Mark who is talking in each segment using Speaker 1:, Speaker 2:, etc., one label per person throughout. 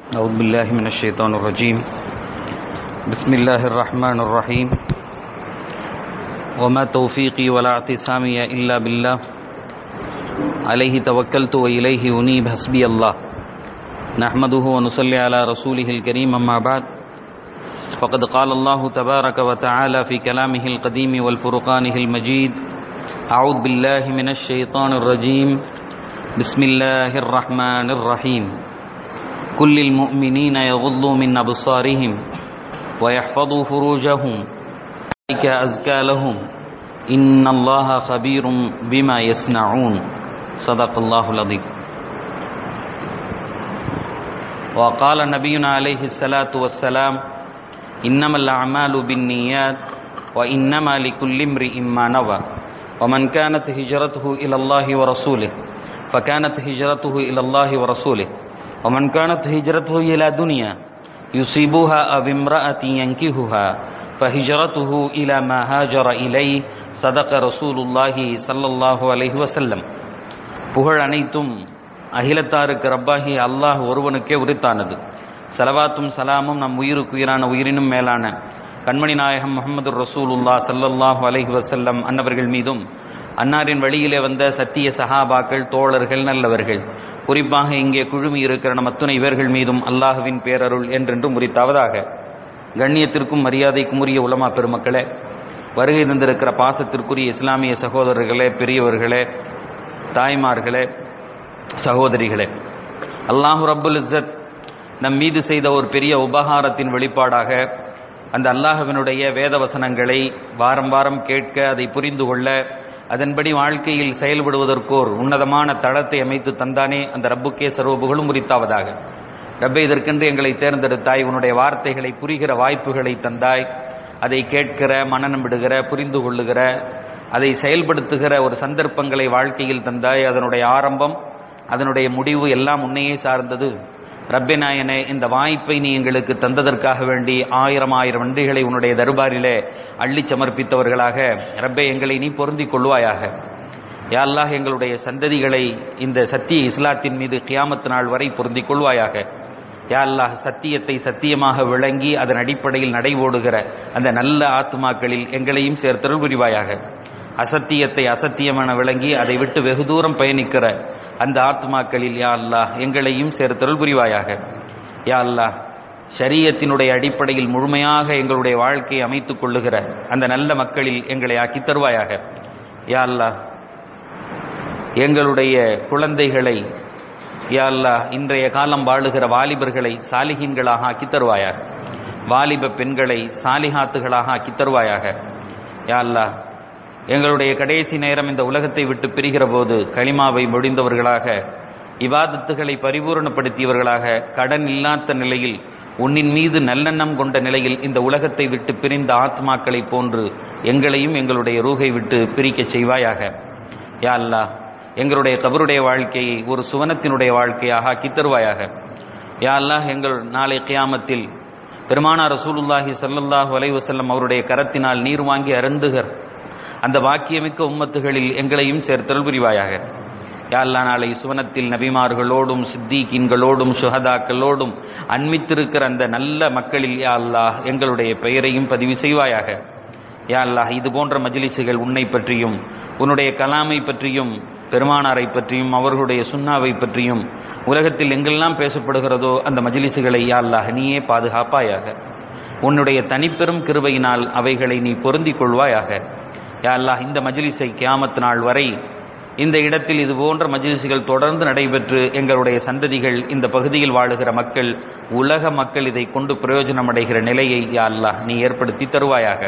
Speaker 1: أعوذ بالله من الشيطان الرجيم بسم الله الرحمن الرحيم وما توفيقي ولا اعتصامي إلا بالله عليه توكلت وإليه أنيب حسبي الله نحمده ونصلي على رسوله الكريم أما بعد فقد قال الله تبارك وتعالى في كلامه القديم والفرقانه المجيد أعوذ بالله من الشيطان الرجيم بسم الله الرحمن الرحيم كل المؤمنين يغضوا من أبصارهم ويحفظوا فروجهم ذلك أزكى لهم إن الله خبير بما يصنعون صدق الله العظيم وقال نبينا عليه الصلاة والسلام إنما الأعمال بالنيات وإنما لكل امرئ ما نوى ومن كانت هجرته إلى الله ورسوله فكانت هجرته إلى الله ورسوله ومن كانت هجرته إلى دنيا يصيبها أو امرأة ينكهها فهجرته إلى ما هاجر إليه صدق رسول الله صلى الله عليه وسلم புகழ் அனைத்தும் அகிலத்தாருக்கு ரப்பாகி அல்லாஹ் ஒருவனுக்கே உரித்தானது சலவாத்தும் சலாமும் நம் உயிருக்கு உயிரான உயிரினும் மேலான கண்மணி நாயகம் முகமது ரசூலுல்லா சல்லல்லாஹு அலைஹி வசல்லம் அன்னவர்கள் மீதும் அன்னாரின் வழியிலே வந்த சத்திய சஹாபாக்கள் தோழர்கள் நல்லவர்கள் குறிப்பாக இங்கே குழுமி இருக்கிற நம் அத்துணை இவர்கள் மீதும் அல்லாஹுவின் பேரருள் என்றென்றும் உரித்தாவதாக கண்ணியத்திற்கும் மரியாதைக்கும் உரிய உலமா பெருமக்களே வருகை தந்திருக்கிற பாசத்திற்குரிய இஸ்லாமிய சகோதரர்களே பெரியவர்களே தாய்மார்களே சகோதரிகளே அல்லாஹு ரப்புல் இஸ்ஸத் நம் மீது செய்த ஒரு பெரிய உபகாரத்தின் வெளிப்பாடாக அந்த அல்லாஹுவினுடைய வேத வசனங்களை வாரம் வாரம் கேட்க அதை புரிந்து கொள்ள அதன்படி வாழ்க்கையில் செயல்படுவதற்கோர் உன்னதமான தளத்தை அமைத்து தந்தானே அந்த ரப்புக்கே சர்வபுகளும் உரித்தாவதாக ரப்பை இதற்கென்று எங்களை தேர்ந்தெடுத்தாய் உன்னுடைய வார்த்தைகளை புரிகிற வாய்ப்புகளை தந்தாய் அதை கேட்கிற மனநம் விடுகிற புரிந்து கொள்ளுகிற அதை செயல்படுத்துகிற ஒரு சந்தர்ப்பங்களை வாழ்க்கையில் தந்தாய் அதனுடைய ஆரம்பம் அதனுடைய முடிவு எல்லாம் உன்னையே சார்ந்தது ரப்பே நாயனே இந்த வாய்ப்பை நீ எங்களுக்கு தந்ததற்காக வேண்டி ஆயிரம் ஆயிரம் நன்றிகளை உன்னுடைய தர்பாரிலே அள்ளி சமர்ப்பித்தவர்களாக ரப்பே எங்களை நீ பொருந்திக் கொள்வாயாக யாழ்லாக எங்களுடைய சந்ததிகளை இந்த சத்திய இஸ்லாத்தின் மீது கியாமத்து நாள் வரை பொருந்திக் கொள்வாயாக யா அல்லாஹ் சத்தியத்தை சத்தியமாக விளங்கி அதன் அடிப்படையில் நடைபோடுகிற அந்த நல்ல ஆத்மாக்களில் எங்களையும் சேர்த்தருள் புரிவாயாக அசத்தியத்தை அசத்தியமென விளங்கி அதை விட்டு வெகு தூரம் பயணிக்கிற அந்த ஆத்மாக்களில் யா அல்லாஹ் எங்களையும் சேர்த்தருள் புரிவாயாக யா அல்லாஹ் ஷரியத்தினுடைய அடிப்படையில் முழுமையாக எங்களுடைய வாழ்க்கையை அமைத்துக் கொள்ளுகிற அந்த நல்ல மக்களில் எங்களை ஆக்கி தருவாயாக யா அல்லாஹ் எங்களுடைய குழந்தைகளை யா அல்லாஹ் இன்றைய காலம் வாழுகிற வாலிபர்களை சாலிஹீன்களாக ஆக்கி தருவாயாக வாலிப பெண்களை சாலிஹாத்துகளாக ஆக்கி தருவாயாக யா அல்லாஹ் எங்களுடைய கடைசி நேரம் இந்த உலகத்தை விட்டு பிரிகிற போது களிமாவை முடிந்தவர்களாக இவாதத்துகளை பரிபூரணப்படுத்தியவர்களாக கடன் இல்லாத நிலையில் உன்னின் மீது நல்லெண்ணம் கொண்ட நிலையில் இந்த உலகத்தை விட்டு பிரிந்த ஆத்மாக்களை போன்று எங்களையும் எங்களுடைய ரூகை விட்டு பிரிக்கச் செய்வாயாக யா அல்லா எங்களுடைய கபருடைய வாழ்க்கையை ஒரு சுவனத்தினுடைய வாழ்க்கையாக ஆக்கி தருவாயாக யா அல்லாஹ் எங்கள் நாளை கியாமத்தில் பெருமானா ரசூலுல்லாஹி சல்லல்லாஹு அலைவசல்லம் அவருடைய கரத்தினால் நீர் வாங்கி அருந்துகர் அந்த வாக்கியமிக்க உம்மத்துகளில் எங்களையும் சேர்த்தல் புரிவாயாக யாழ்லா நாளை சுவனத்தில் நபிமார்களோடும் சித்திகீன்களோடும் சுகதாக்களோடும் அன்மித்திருக்கிற அந்த நல்ல மக்களில் யா அல்லாஹ் எங்களுடைய பெயரையும் பதிவு செய்வாயாக யா அல்லாஹ் இது போன்ற மஜிலிசுகள் உன்னை பற்றியும் உன்னுடைய கலாமை பற்றியும் பெருமானாரை பற்றியும் அவர்களுடைய சுண்ணாவை பற்றியும் உலகத்தில் எங்கெல்லாம் பேசப்படுகிறதோ அந்த மஜிலிசுகளை யா அல்லாஹ் நீயே பாதுகாப்பாயாக உன்னுடைய தனிப்பெரும் கிருபையினால் அவைகளை நீ பொருந்திக் கொள்வாயாக யா அல்லாஹ் இந்த மஜிலிஸை கியாமத் நாள் வரை இந்த இடத்தில் இது போன்ற மஜிலிசுகள் தொடர்ந்து நடைபெற்று எங்களுடைய சந்ததிகள் இந்த பகுதியில் வாழுகிற மக்கள் உலக மக்கள் இதை கொண்டு பிரயோஜனம் அடைகிற நிலையை யா அல்லாஹ் நீ ஏற்படுத்தி தருவாயாக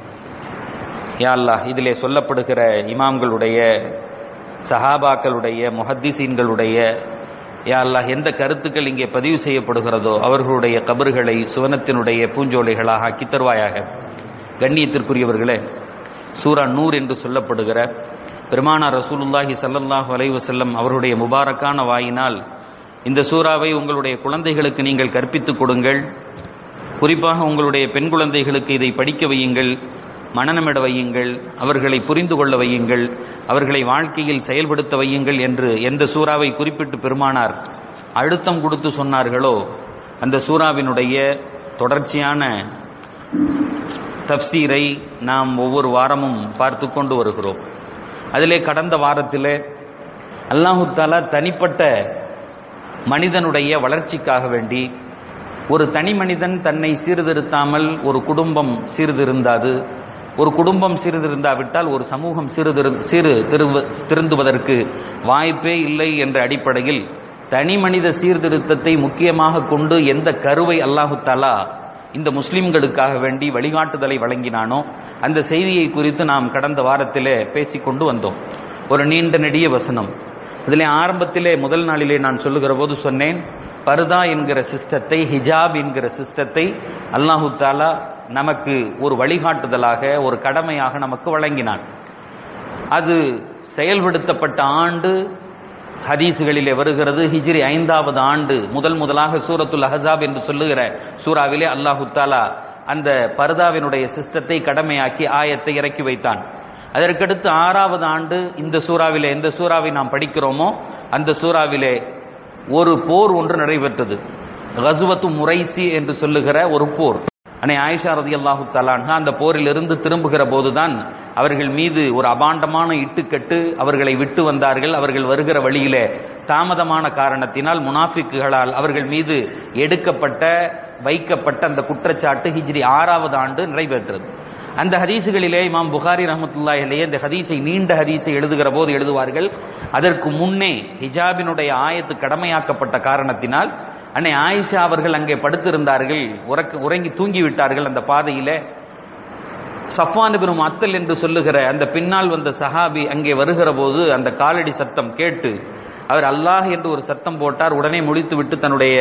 Speaker 1: யா அல்லாஹ் இதிலே சொல்லப்படுகிற இமாம்களுடைய சஹாபாக்களுடைய முஹத்திசீன்களுடைய யா அல்லாஹ் எந்த கருத்துக்கள் இங்கே பதிவு செய்யப்படுகிறதோ அவர்களுடைய கபறுகளை சுவனத்தினுடைய பூஞ்சோலைகளாக ஆக்கி தருவாயாக கண்ணியத்திற்குரியவர்களே சூரா நூர் என்று சொல்லப்படுகிற பெருமானா ரசூலுல்லாஹி சல்லல்லாஹு அலைவசல்லம் அவருடைய முபாரக்கான வாயினால் இந்த சூறாவை உங்களுடைய குழந்தைகளுக்கு நீங்கள் கற்பித்துக் கொடுங்கள் குறிப்பாக உங்களுடைய பெண் குழந்தைகளுக்கு இதை படிக்க வையுங்கள் மனநமிட வையுங்கள் அவர்களை புரிந்து கொள்ள வையுங்கள் அவர்களை வாழ்க்கையில் செயல்படுத்த வையுங்கள் என்று எந்த சூறாவை குறிப்பிட்டு பெருமானார் அழுத்தம் கொடுத்து சொன்னார்களோ அந்த சூறாவினுடைய தொடர்ச்சியான தப்சீரை நாம் ஒவ்வொரு வாரமும் பார்த்து கொண்டு வருகிறோம் அதிலே கடந்த வாரத்திலே அல்லாஹு தாலா தனிப்பட்ட மனிதனுடைய வளர்ச்சிக்காக வேண்டி ஒரு தனி மனிதன் தன்னை சீர்திருத்தாமல் ஒரு குடும்பம் சீர்திருந்தாது ஒரு குடும்பம் சீர்திருந்தாவிட்டால் ஒரு சமூகம் சீர்திரு சீறு திருவ திருந்துவதற்கு வாய்ப்பே இல்லை என்ற அடிப்படையில் தனி மனித சீர்திருத்தத்தை முக்கியமாக கொண்டு எந்த கருவை அல்லாஹு தாலா இந்த முஸ்லிம்களுக்காக வேண்டி வழிகாட்டுதலை வழங்கினானோ அந்த செய்தியை குறித்து நாம் கடந்த வாரத்திலே பேசிக்கொண்டு வந்தோம் ஒரு நீண்ட நெடிய வசனம் இதில் ஆரம்பத்திலே முதல் நாளிலே நான் சொல்லுகிற போது சொன்னேன் பர்தா என்கிற சிஸ்டத்தை ஹிஜாப் என்கிற சிஸ்டத்தை அல்லாஹு தாலா நமக்கு ஒரு வழிகாட்டுதலாக ஒரு கடமையாக நமக்கு வழங்கினான் அது செயல்படுத்தப்பட்ட ஆண்டு ஹதீசுகளிலே வருகிறது ஹிஜ்ரி ஐந்தாவது ஆண்டு முதல் முதலாக சூரத்துல் அஹசாப் என்று சொல்லுகிற சூறாவிலே அல்லாஹு தாலா அந்த பர்தாவினுடைய சிஸ்டத்தை கடமையாக்கி ஆயத்தை இறக்கி வைத்தான் அதற்கடுத்து ஆறாவது ஆண்டு இந்த சூறாவிலே எந்த சூறாவை நாம் படிக்கிறோமோ அந்த சூறாவிலே ஒரு போர் ஒன்று நடைபெற்றது கசுவத்து முரைசி என்று சொல்லுகிற ஒரு போர் அன்னை ஆயிஷா ரதி அல்லாஹு தலான்ஹா அந்த போரிலிருந்து திரும்புகிற போதுதான் அவர்கள் மீது ஒரு அபாண்டமான இட்டுக்கட்டு அவர்களை விட்டு வந்தார்கள் அவர்கள் வருகிற வழியிலே தாமதமான காரணத்தினால் முனாஃபிக்குகளால் அவர்கள் மீது எடுக்கப்பட்ட வைக்கப்பட்ட அந்த குற்றச்சாட்டு ஹிஜ்ரி ஆறாவது ஆண்டு நிறைவேற்றது அந்த ஹதீசுகளிலே இமாம் புகாரி ரஹமத்துல்லாஹிலேயே இந்த ஹதீஸை நீண்ட ஹதீஸை எழுதுகிற போது எழுதுவார்கள் அதற்கு முன்னே ஹிஜாபினுடைய ஆயத்து கடமையாக்கப்பட்ட காரணத்தினால் அன்னை ஆயிஷா அவர்கள் அங்கே படுத்திருந்தார்கள் உறக்க உறங்கி தூங்கி விட்டார்கள் அந்த பாதையில சஃபான் பெரும் அத்தல் என்று சொல்லுகிற அந்த பின்னால் வந்த சஹாபி அங்கே வருகிற போது அந்த காலடி சத்தம் கேட்டு அவர் அல்லாஹ் என்று ஒரு சத்தம் போட்டார் உடனே முடித்து விட்டு தன்னுடைய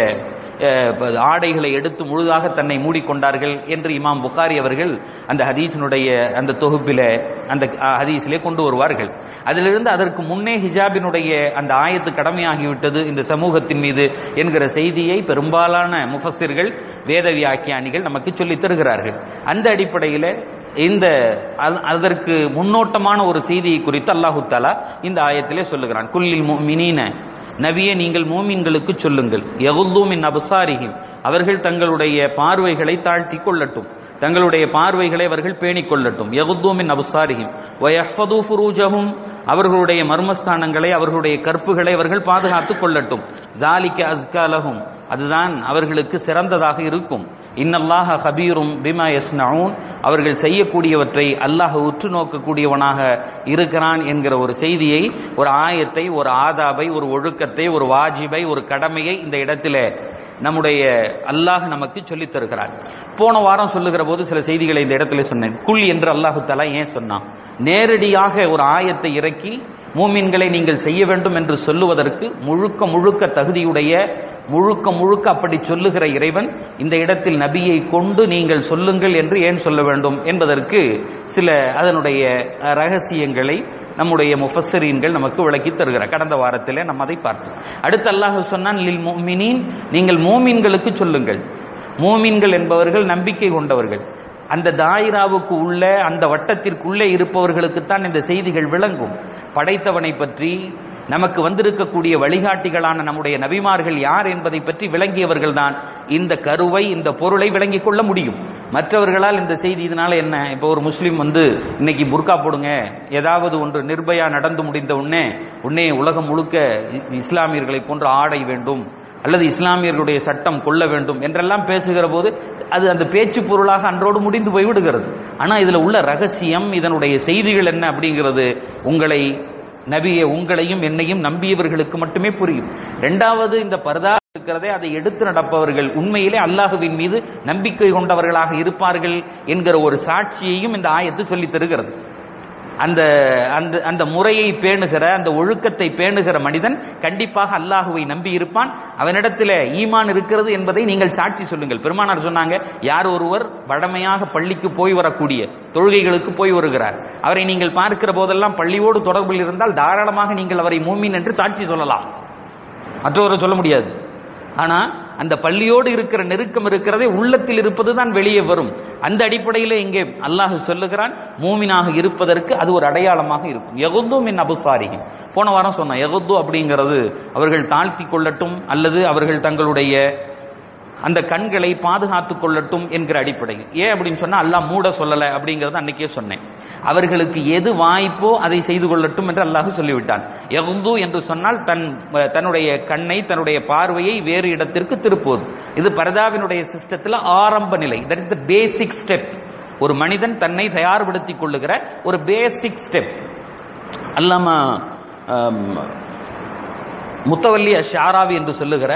Speaker 1: ஆடைகளை எடுத்து முழுதாக தன்னை மூடிக்கொண்டார்கள் என்று இமாம் புகாரி அவர்கள் அந்த ஹதீஸினுடைய அந்த தொகுப்பில அந்த ஹதீஸிலே கொண்டு வருவார்கள் அதிலிருந்து அதற்கு முன்னே ஹிஜாபினுடைய அந்த ஆயத்து கடமையாகிவிட்டது இந்த சமூகத்தின் மீது என்கிற செய்தியை பெரும்பாலான முஃபஸிர்கள் வேத வியாக்கியானிகள் நமக்கு சொல்லித் தருகிறார்கள் அந்த அடிப்படையில் இந்த அதற்கு முன்னோட்டமான ஒரு செய்தியை குறித்து அல்லாஹு தாலா இந்த ஆயத்திலே சொல்லுகிறான் குல்லில் மினீன நவிய நீங்கள் மூமின்களுக்கு சொல்லுங்கள் எகுல்லூமின் அபுசாரிகிம் அவர்கள் தங்களுடைய பார்வைகளை தாழ்த்தி கொள்ளட்டும் தங்களுடைய பார்வைகளை அவர்கள் பேணிக் கொள்ளட்டும் எகுத்தூமின் அபுசாரிகிம் வயஹ்ஃபது ஃபுரூஜஹும் அவர்களுடைய மர்மஸ்தானங்களை அவர்களுடைய கற்புகளை அவர்கள் பாதுகாத்துக் கொள்ளட்டும் ஜாலிக்க அஸ்காலஹும் அதுதான் அவர்களுக்கு சிறந்ததாக இருக்கும் இன்னல்லாஹ ஹபீரும் பிமா யஸ்னவுன் அவர்கள் செய்யக்கூடியவற்றை அல்லாஹ் உற்று நோக்கக்கூடியவனாக இருக்கிறான் என்கிற ஒரு செய்தியை ஒரு ஆயத்தை ஒரு ஆதாபை ஒரு ஒழுக்கத்தை ஒரு வாஜிபை ஒரு கடமையை இந்த இடத்திலே நம்முடைய அல்லாஹ் நமக்கு சொல்லித் தருகிறார் போன வாரம் சொல்லுகிற போது சில செய்திகளை இந்த இடத்துல சொன்னேன் குல் என்று அல்லாஹு தலா ஏன் சொன்னான் நேரடியாக ஒரு ஆயத்தை இறக்கி மூமின்களை நீங்கள் செய்ய வேண்டும் என்று சொல்லுவதற்கு முழுக்க முழுக்க தகுதியுடைய முழுக்க முழுக்க அப்படி சொல்லுகிற இறைவன் இந்த இடத்தில் நபியை கொண்டு நீங்கள் சொல்லுங்கள் என்று ஏன் சொல்ல வேண்டும் என்பதற்கு சில அதனுடைய ரகசியங்களை நம்முடைய முஃபஸ்ஸரீன்கள் நமக்கு விளக்கி தருகிறார் கடந்த வாரத்திலே நம்ம அதை பார்த்தோம் அடுத்து அல்லாஹ் சொன்னான் லில் முஃமினீன் நீங்கள் மூமின்களுக்கு சொல்லுங்கள் மூமின்கள் என்பவர்கள் நம்பிக்கை கொண்டவர்கள் அந்த தாயிராவுக்கு உள்ள அந்த வட்டத்திற்குள்ளே இருப்பவர்களுக்குத்தான் இந்த செய்திகள் விளங்கும் படைத்தவனை பற்றி நமக்கு வந்திருக்கக்கூடிய வழிகாட்டிகளான நம்முடைய நபிமார்கள் யார் என்பதை பற்றி விளங்கியவர்கள் தான் இந்த கருவை இந்த பொருளை விளங்கிக் கொள்ள முடியும் மற்றவர்களால் இந்த செய்தி இதனால என்ன இப்போ ஒரு முஸ்லீம் வந்து இன்னைக்கு புர்கா போடுங்க ஏதாவது ஒன்று நிர்பயா நடந்து முடிந்த உடனே உடனே உலகம் முழுக்க இஸ்லாமியர்களை போன்ற ஆடை வேண்டும் அல்லது இஸ்லாமியர்களுடைய சட்டம் கொள்ள வேண்டும் என்றெல்லாம் பேசுகிற போது அது அந்த பேச்சு பொருளாக அன்றோடு முடிந்து போய்விடுகிறது ஆனால் இதில் உள்ள ரகசியம் இதனுடைய செய்திகள் என்ன அப்படிங்கிறது உங்களை நபியை உங்களையும் என்னையும் நம்பியவர்களுக்கு மட்டுமே புரியும் ரெண்டாவது இந்த பரதா இருக்கிறதே அதை எடுத்து நடப்பவர்கள் உண்மையிலே அல்லாஹுவின் மீது நம்பிக்கை கொண்டவர்களாக இருப்பார்கள் என்கிற ஒரு சாட்சியையும் இந்த ஆயத்து சொல்லித் தருகிறது அந்த அந்த அந்த முறையை பேணுகிற அந்த ஒழுக்கத்தை பேணுகிற மனிதன் கண்டிப்பாக அல்லாஹுவை நம்பி இருப்பான் அவனிடத்தில் ஈமான் இருக்கிறது என்பதை நீங்கள் சாட்சி சொல்லுங்கள் பெருமானார் சொன்னாங்க யார் ஒருவர் வழமையாக பள்ளிக்கு போய் வரக்கூடிய தொழுகைகளுக்கு போய் வருகிறார் அவரை நீங்கள் பார்க்கிற போதெல்லாம் பள்ளியோடு தொடர்பில் இருந்தால் தாராளமாக நீங்கள் அவரை மூமின் என்று சாட்சி சொல்லலாம் மற்றவரை சொல்ல முடியாது ஆனா அந்த பள்ளியோடு இருக்கிற நெருக்கம் இருக்கிறதே உள்ளத்தில் இருப்பது தான் வெளியே வரும் அந்த அடிப்படையில் இங்கே அல்லாஹ் சொல்லுகிறான் மூமினாக இருப்பதற்கு அது ஒரு அடையாளமாக இருக்கும் எகுந்து மின் அபுசாரிகி போன வாரம் சொன்னேன் எகுத்து அப்படிங்கிறது அவர்கள் தாழ்த்தி கொள்ளட்டும் அல்லது அவர்கள் தங்களுடைய அந்த கண்களை பாதுகாத்துக் கொள்ளட்டும் என்கிற அடிப்படையில் ஏன் அப்படின்னு சொன்னா அல்லாஹ் மூட சொல்லல அப்படிங்கறத அன்னைக்கே சொன்னேன் அவர்களுக்கு எது வாய்ப்போ அதை செய்து கொள்ளட்டும் என்று அல்லாஹ் சொல்லிவிட்டான் எகுந்து என்று சொன்னால் தன் தன்னுடைய கண்ணை தன்னுடைய பார்வையை வேறு இடத்திற்கு திருப்புவது இது பரதாவினுடைய சிஸ்டத்தில் ஆரம்ப நிலை that is the basic step ஒரு மனிதன் தன்னை தயார்படுத்திக் கொள்ளுகிற ஒரு பேசிக் ஸ்டெப் அல்லாமா ஆம், முத்தவல்லி ஷாராவி என்று சொல்லுகிற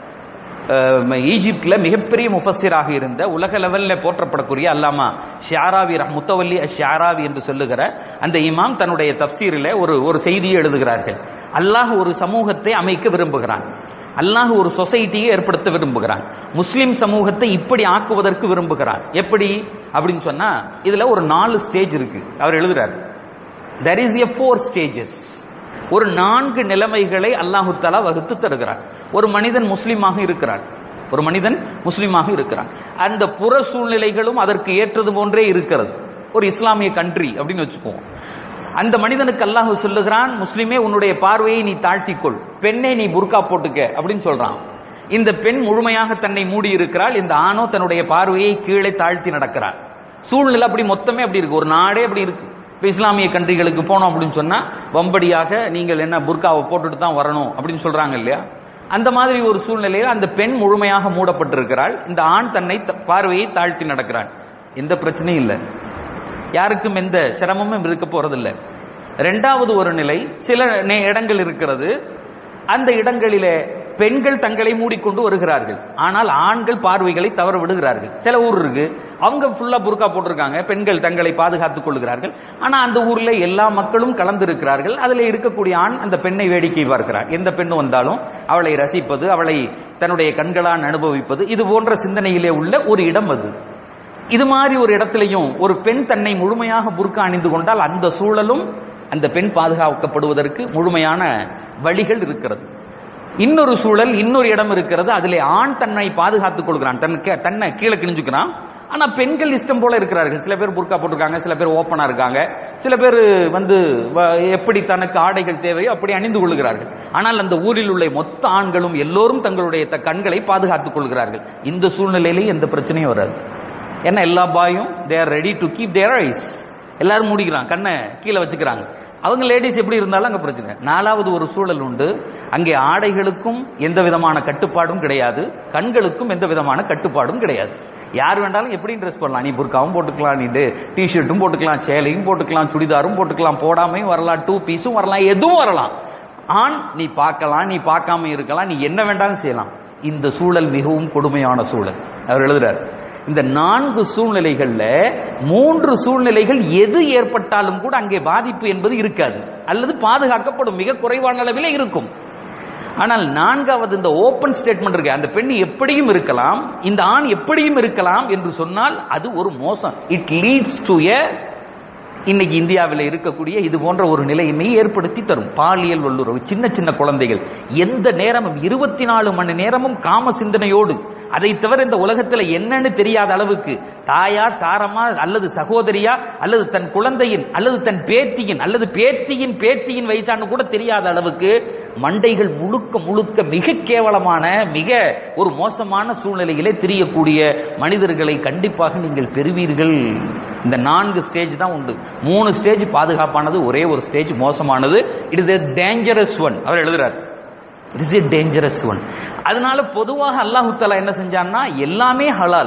Speaker 1: அஹ், ஈஜிப்ட்ல மிகப்பெரிய முஃபஸ்ஸிராக இருந்த உலக லெவல்ல போற்றப்படக்கூடிய அல்லாமா ஷியாராவி ரஹ்- முத்தவல்லி ஷியாராவி என்று சொல்லுகிற அந்த இமாம் தன்னுடைய தப்சீரில் ஒரு ஒரு செய்தியை எழுதுகிறார்கள் அல்லாஹ் ஒரு சமூகத்தை அமைக்க விரும்புகிறான் அல்லாஹ் ஒரு சொசைட்டியை ஏற்படுத்த விரும்புகிறான் முஸ்லிம் சமூகத்தை இப்படி ஆக்குவதற்கு விரும்புகிறான் எப்படி அப்படின்னு சொன்னா இதுல ஒரு நாலு ஸ்டேஜ் இருக்கு அவர் எழுதுறார் there is a four stages ஒரு நான்கு நிலைமைகளை அல்லாஹு தஆலா வகுத்து தருகிறார் ஒரு மனிதன் முஸ்லிமாக இருக்கிறான் ஒரு மனிதன் முஸ்லிமாக இருக்கிறான் அந்த புற சூழ்நிலைகளும் அதற்கு ஏற்றது போன்றே இருக்கிறது ஒரு இஸ்லாமிய கண்ட்ரி அப்படின்னு வச்சுக்குவோம் அந்த மனிதனுக்கு அல்லாஹ் சொல்லுகிறான் முஸ்லிமே உன்னுடைய பார்வையை நீ தாழ்த்திக்கொள் பெண்ணை நீ புர்கா போட்டுக்க அப்படின்னு சொல்றான் இந்த பெண் முழுமையாக தன்னை மூடி இருக்கிறாள் இந்த ஆணோ தன்னுடைய பார்வையை கீழே தாழ்த்தி நடக்கிறார் சூழ்நிலை அப்படி மொத்தமே அப்படி இருக்கு ஒரு நாடே அப்படி இருக்கு இப்போ இஸ்லாமிய கண்ட்ரிகளுக்கு போனோம் அப்படின்னு சொன்னா வம்படியாக நீங்கள் என்ன புர்காவை போட்டுட்டு தான் வரணும் அப்படின்னு சொல்றாங்க இல்லையா அந்த மாதிரி ஒரு சூழ்நிலையில் அந்த பெண் முழுமையாக மூடப்பட்டிருக்கிறாள் இந்த ஆண் தன்னை த- பார்வையை தாழ்த்தி நடக்கிறான் எந்த பிரச்சனையும் இல்லை யாருக்கும் எந்த சிரமமும் இருக்க போறதில்லை ரெண்டாவது ஒரு நிலை சில நே- இடங்கள் இருக்கிறது அந்த இடங்களிலே பெண்கள் தங்களை மூடிக்கொண்டு வருகிறார்கள் ஆனால் ஆண்கள் பார்வைகளை தவற விடுகிறார்கள் சில ஊர் இருக்கு அவங்க ஃபுல்லா புர்கா போட்டிருக்காங்க பெண்கள் தங்களை பாதுகாத்துக் கொள்கிறார்கள் ஆனா அந்த ஊர்ல எல்லா மக்களும் கலந்து இருக்கிறார்கள் அதுல இருக்கக்கூடிய ஆண் அந்த பெண்ணை வேடிக்கை பார்க்கிறார் எந்த பெண்ணு வந்தாலும் அவளை ரசிப்பது அவளை தன்னுடைய கண்களால் அனுபவிப்பது இது போன்ற சிந்தனையிலே உள்ள ஒரு இடம் அது இது மாதிரி ஒரு இடத்திலையும் ஒரு பெண் தன்னை முழுமையாக புர்கா அணிந்து கொண்டால் அந்த சூழலும் அந்த பெண் பாதுகாக்கப்படுவதற்கு முழுமையான வழிகள் இருக்கிறது இன்னொரு சூழல் இன்னொரு இடம் இருக்கிறது அதிலே ஆண் தன்னை பாதுகாத்துக் கொள்கிறான் தன் கே- தன்னை கீழே கிழிஞ்சுக்கிறான் ஆனா பெண்கள் இஷ்டம் போல இருக்கிறார்கள் சில பேர் புர்கா போட்டிருக்காங்க சில பேர் ஓப்பனா இருக்காங்க சில பேர் வந்து வ- எப்படி தனக்கு ஆடைகள் தேவையோ அப்படி அணிந்து கொள்கிறார்கள் ஆனால் அந்த ஊரில் உள்ள மொத்த ஆண்களும் எல்லோரும் தங்களுடைய த- கண்களை பாதுகாத்துக் கொள்கிறார்கள் இந்த சூழ்நிலையிலேயும் எந்த பிரச்சனையும் வராது ஏன்னா எல்லா பாயும் they are ready to keep their eyes எல்லாரும் மூடிக்கிறாங்க கண்ணை கீழே வச்சுக்கிறாங்க அவங்க லேடிஸ் எப்படி இருந்தாலும் அங்க பிரச்சனை நாலாவது ஒரு சூழல் உண்டு அங்கே ஆடைகளுக்கும் எந்த விதமான கட்டுப்பாடும் கிடையாது கண்களுக்கும் எந்த விதமான கட்டுப்பாடும் கிடையாது யார் வேண்டாலும் எப்படி ட்ரெஸ் பண்ணலாம் நீ புர்காவும் போட்டுக்கலாம் நீ டி ஷர்ட்டும் போட்டுக்கலாம் சேலையும் போட்டுக்கலாம் சுடிதாரும் போட்டுக்கலாம் போடாமையும் வரலாம் டூ பீஸும் வரலாம் எதுவும் வரலாம் ஆண் நீ பார்க்கலாம் நீ பார்க்காம இருக்கலாம் நீ என்ன வேண்டாலும் செய்யலாம் இந்த சூழல் மிகவும் கொடுமையான சூழல் அவர் எழுதுறார் இந்த நான்கு சூழ்நிலைகள்ல மூன்று சூழ்நிலைகள் எது ஏற்பட்டாலும் கூட அங்கே பாதிப்பு என்பது இருக்காது அல்லது பாதுகாக்கப்படும் மிக குறைவான அளவிலே இருக்கும் ஆனால் நான்காவது இந்த ஓபன் ஸ்டேட்மெண்ட் இருக்கு அந்த பெண் எப்படியும் இருக்கலாம் இந்த ஆண் எப்படியும் இருக்கலாம் என்று சொன்னால் அது ஒரு மோசம் இட் லீட்ஸ் டு எ இன்னைக்கு இந்தியாவில் இருக்கக்கூடிய இது போன்ற ஒரு நிலையினை ஏற்படுத்தி தரும் பாலியல் வல்லுறவு சின்ன சின்ன குழந்தைகள் எந்த நேரமும் இருபத்தி நாலு மணி நேரமும் காம சிந்தனையோடு அதை தவிர இந்த உலகத்துல என்னன்னு தெரியாத அளவுக்கு தாயா தாரமா அல்லது சகோதரியா அல்லது தன் குழந்தையின் அல்லது தன் பேத்தியின் அல்லது பேத்தியின் பேத்தியின் வயசான்னு கூட தெரியாத அளவுக்கு மண்டைகள் முழுக்க முழுக்க மிக கேவலமான மிக ஒரு மோசமான சூழ்நிலையிலே தெரியக்கூடிய மனிதர்களை கண்டிப்பாக நீங்கள் பெறுவீர்கள் இந்த நான்கு ஸ்டேஜ் தான் உண்டு மூணு ஸ்டேஜ் பாதுகாப்பானது ஒரே ஒரு ஸ்டேஜ் மோசமானது இட் இஸ் டேஞ்சரஸ் ஒன் அவர் எழுதுறார் it is a dangerous one அதனால பொதுவாக அல்லாஹு தஆலா என்ன செஞ்சான்னா எல்லாமே ஹலால்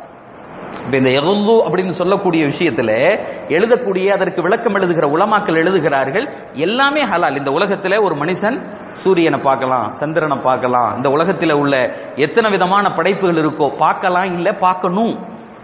Speaker 1: இப்ப இந்த எகுல்லு அப்படின்னு சொல்லக்கூடிய விஷயத்துல எழுதக்கூடிய அதற்கு விளக்கம் எழுதுகிற உலமாக்கள் எழுதுகிறார்கள் எல்லாமே ஹலால் இந்த உலகத்துல ஒரு மனுஷன் சூரியனை பார்க்கலாம் சந்திரனை பார்க்கலாம் இந்த உலகத்துல உள்ள எத்தனை விதமான படைப்புகள் இருக்கோ பார்க்கலாம் இல்ல பார்க்கணும்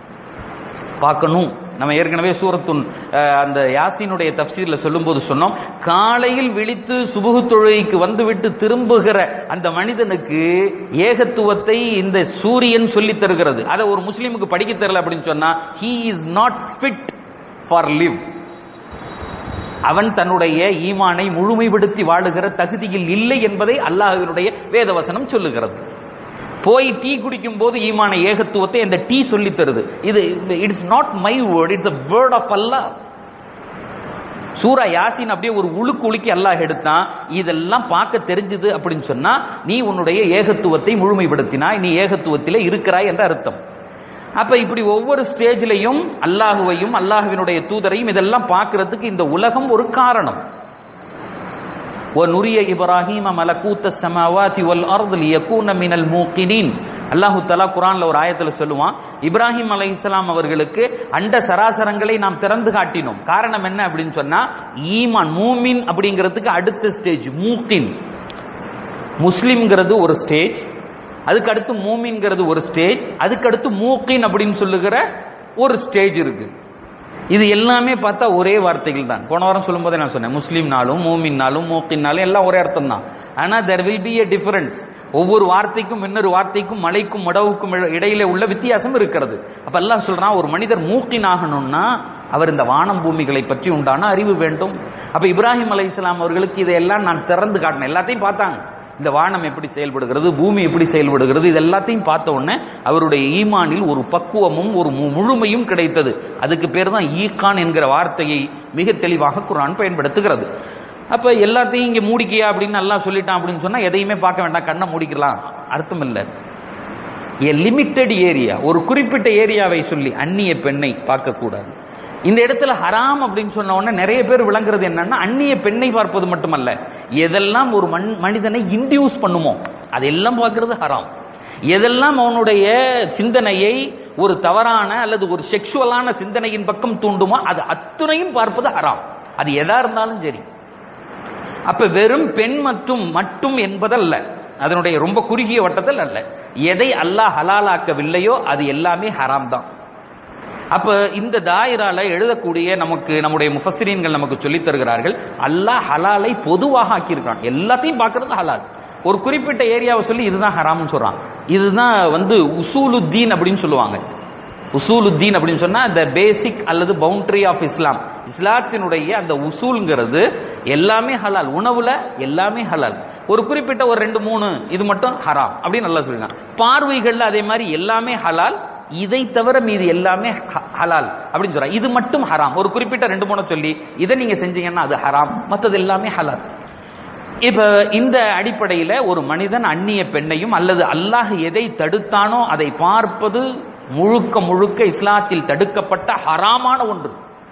Speaker 1: பார்க்கணும் நம்ம ஏற்கனவே சூரத்துன் அஹ், அந்த யாசீனுடைய தப்சீர்ல சொல்லும்போது சொன்னோம் காலையில் விழித்து சுபுகு தொழுகைக்கு வந்துவிட்டு திரும்புகிற அந்த மனிதனுக்கு ஏகத்துவத்தை இந்த சூரியன் சொல்லித் தருகிறது அதை ஒரு முஸ்லீமுக்கு படிக்க தெரியல அப்படின்னு சொன்னா he is not fit for live அவன் தன்னுடைய ஈமானை முழுமைப்படுத்தி வாழுகிற தகுதியில் இல்லை என்பதை அல்லாஹ்வினுடைய வேதவசனம் சொல்லுகிறது போய் டீ குடிக்கும் போது ஈமான ஏகத்துவத்தை அந்த டீ சொல்லி தருது இது it's not my word it's word of Allah சூரா யாசின் அப்படியே ஒரு உழுக்கு உலுக்கி அல்லாஹ் எடுத்தான் இதெல்லாம் பார்க்க தெரிஞ்சுது அப்படின்னு சொன்னா நீ உன்னுடைய ஏகத்துவத்தை முழுமைப்படுத்தினாய் நீ ஏகத்துவத்திலே இருக்கிறாய் என்ற அர்த்தம் அப்ப இப்படி ஒவ்வொரு ஸ்டேஜ்லையும் அல்லாஹுவையும் அல்லாஹுவினுடைய தூதரையும் இதெல்லாம் பார்க்கிறதுக்கு இந்த உலகம் ஒரு காரணம் وَنُرِيَ إِبْرَاهِيمَ مَلَكُوتَ السَّمَاوَاتِ وَالْأَرْضِ لِيَكُونَ مِنَ الْمُوقِنِينَ அல்லாஹு தலா குரான்ல ஒரு ஆயத்துல சொல்லுவான் இப்ராஹிம் அலை இஸ்லாம் அவர்களுக்கு அண்ட சராசரங்களை நாம் திறந்து காட்டினோம் காரணம் என்ன அப்படின்னு சொன்னா ஈமான் மூமின் அப்படிங்கிறதுக்கு அடுத்த ஸ்டேஜ் மூக்கின் முஸ்லிம்ங்கிறது ஒரு ஸ்டேஜ் அதுக்கு அடுத்து மூமின்ங்கிறது ஒரு ஸ்டேஜ் அதுக்கு அடுத்து மூக்கின் அப்படின்னு சொல்லுகிற ஒரு ஸ்டேஜ் இருக்கு இது எல்லாமே பார்த்தா ஒரே வார்த்தைகள் தான் போன வாரம் சொல்லும்போதே நான் சொன்னேன் முஸ்லீம்னாலும் மூமின்னாலும் மூக்கின்னாலும் எல்லாம் ஒரே அர்த்தம் தான் ஆனால் there will be a difference ஒவ்வொரு வார்த்தைக்கும் இன்னொரு வார்த்தைக்கும் மலைக்கும் மடவுக்கும் இட- இடையிலே உள்ள வித்தியாசம் இருக்கிறது அப்ப எல்லாம் சொல்றான் ஒரு மனிதர் மூக்கின் ஆகணும்னா அவர் இந்த வானம் பூமிகளை பற்றி உண்டான அறிவு வேண்டும் அப்ப இப்ராஹிம் அலை இஸ்லாம் அவர்களுக்கு இதையெல்லாம் நான் திறந்து காட்டினேன் எல்லாத்தையும் பார்த்தாங்க இந்த வானம் எப்படி செயல்படுகிறது பூமி எப்படி செயல்படுகிறது இது எல்லாத்தையும் பார்த்த உடனே அவருடைய ஈமானில் ஒரு பக்குவமும் ஒரு மு- முழுமையும் கிடைத்தது அதுக்கு பேர் தான் ஈகான் என்கிற வார்த்தையை மிக தெளிவாக குர்ஆன் பயன்படுத்துகிறது அப்ப எல்லாத்தையும் இங்க மூடிக்கியா அப்படின்னு நல்லா சொல்லிட்டான் அப்படின்னு சொன்னா எதையுமே பார்க்க வேண்டாம் கண்ணை மூடிக்கலாம் அர்த்தம் இல்லை எ லிமிட்டெட் ஏரியா ஒரு குறிப்பிட்ட ஏரியாவை சொல்லி அந்நிய பெண்ணை பார்க்கக்கூடாது இந்த இடத்துல ஹராம் அப்படின்னு சொன்ன உடனே நிறைய பேர் விளங்குறது என்னன்னா அந்நிய பெண்ணை பார்ப்பது மட்டுமல்ல எதெல்லாம் ஒரு மண் மனிதனை இன்டியூஸ் பண்ணுமோ அதெல்லாம் பார்க்கிறது ஹராம் எதெல்லாம் அவனுடைய சிந்தனையை ஒரு தவறான அல்லது ஒரு செக்ஷுவலான சிந்தனையின் பக்கம் தூண்டுமோ அது அத்துணையும் பார்ப்பது ஹராம் அது எதா இருந்தாலும் சரி அப்ப வெறும் பெண் மற்றும் மட்டும் என்பதல்ல அதனுடைய ரொம்ப குறுகிய வட்டத்தில் அல்ல எதை அல்லாஹ் ஹலாலாக்கவில்லையோ அது எல்லாமே ஹராம் தான் அப்ப இந்த தாயிரால எழுதக்கூடிய நமக்கு நம்முடைய முஃபஸ்ஸிரீன்கள் நமக்கு சொல்லித் தருகிறார்கள் அல்லாஹ் ஹலாலை பொதுவாக ஆக்கியிருக்கான் எல்லாத்தையும் பார்க்கறது ஹலால் ஒரு குறிப்பிட்ட ஏரியாவை சொல்லி இதுதான் ஹராம்னு சொல்றான் இதுதான் வந்து உசூலுத்தீன் அப்படின்னு சொல்லுவாங்க உசூலுத்தீன் அப்படின்னு சொன்னா the பேசிக் அல்லது பவுண்டரி ஆஃப் இஸ்லாம் இஸ்லாத்தினுடைய அந்த உசூல்ங்கிறது எல்லாமே ஹலால் உணவுல எல்லாமே ஹலால் ஒரு குறிப்பிட்ட ஒரு ரெண்டு மூணு இது மட்டும் ஹராம் அப்படின்னு நல்லா சொல்லிருக்காங்க பார்வைகள்ல அதே மாதிரி எல்லாமே ஹலால் இதை தவிர மீது எல்லாமே ஹ- ஹலால் அப்படின்னு சொல்றாங்க இது மட்டும் ஹராம் ஒரு குறிப்பிட்ட ரெண்டு மூணு சொல்லி இதை நீங்க செஞ்சீங்கன்னா அது ஹராம் மற்றது எல்லாமே ஹலால் இப்ப இந்த அடிப்படையில ஒரு மனிதன் அந்நிய பெண்ணையும் அல்லது அல்லாஹ் எதை தடுத்தானோ அதை பார்ப்பது முழுக்க முழுக்க இஸ்லாத்தில் தடுக்கப்பட்ட ஹராமான ஒன்று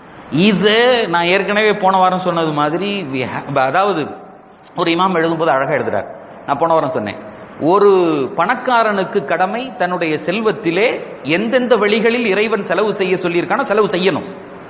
Speaker 1: இது நான் ஏற்கனவே போன வாரம் சொன்னது மாதிரி we have- அதாவது ஒரு இமாம் எழுதும்போது அழகா எழுதுறார் நான் போன வாரம் சொன்னேன் ஒரு பணக்காரனுக்கு கடமை தன்னுடைய செல்வத்திலே எந்தெந்த வழிகளில் இறைவன் செலவு செய்ய சொல்லியிருக்கானோ செலவு செய்யணும்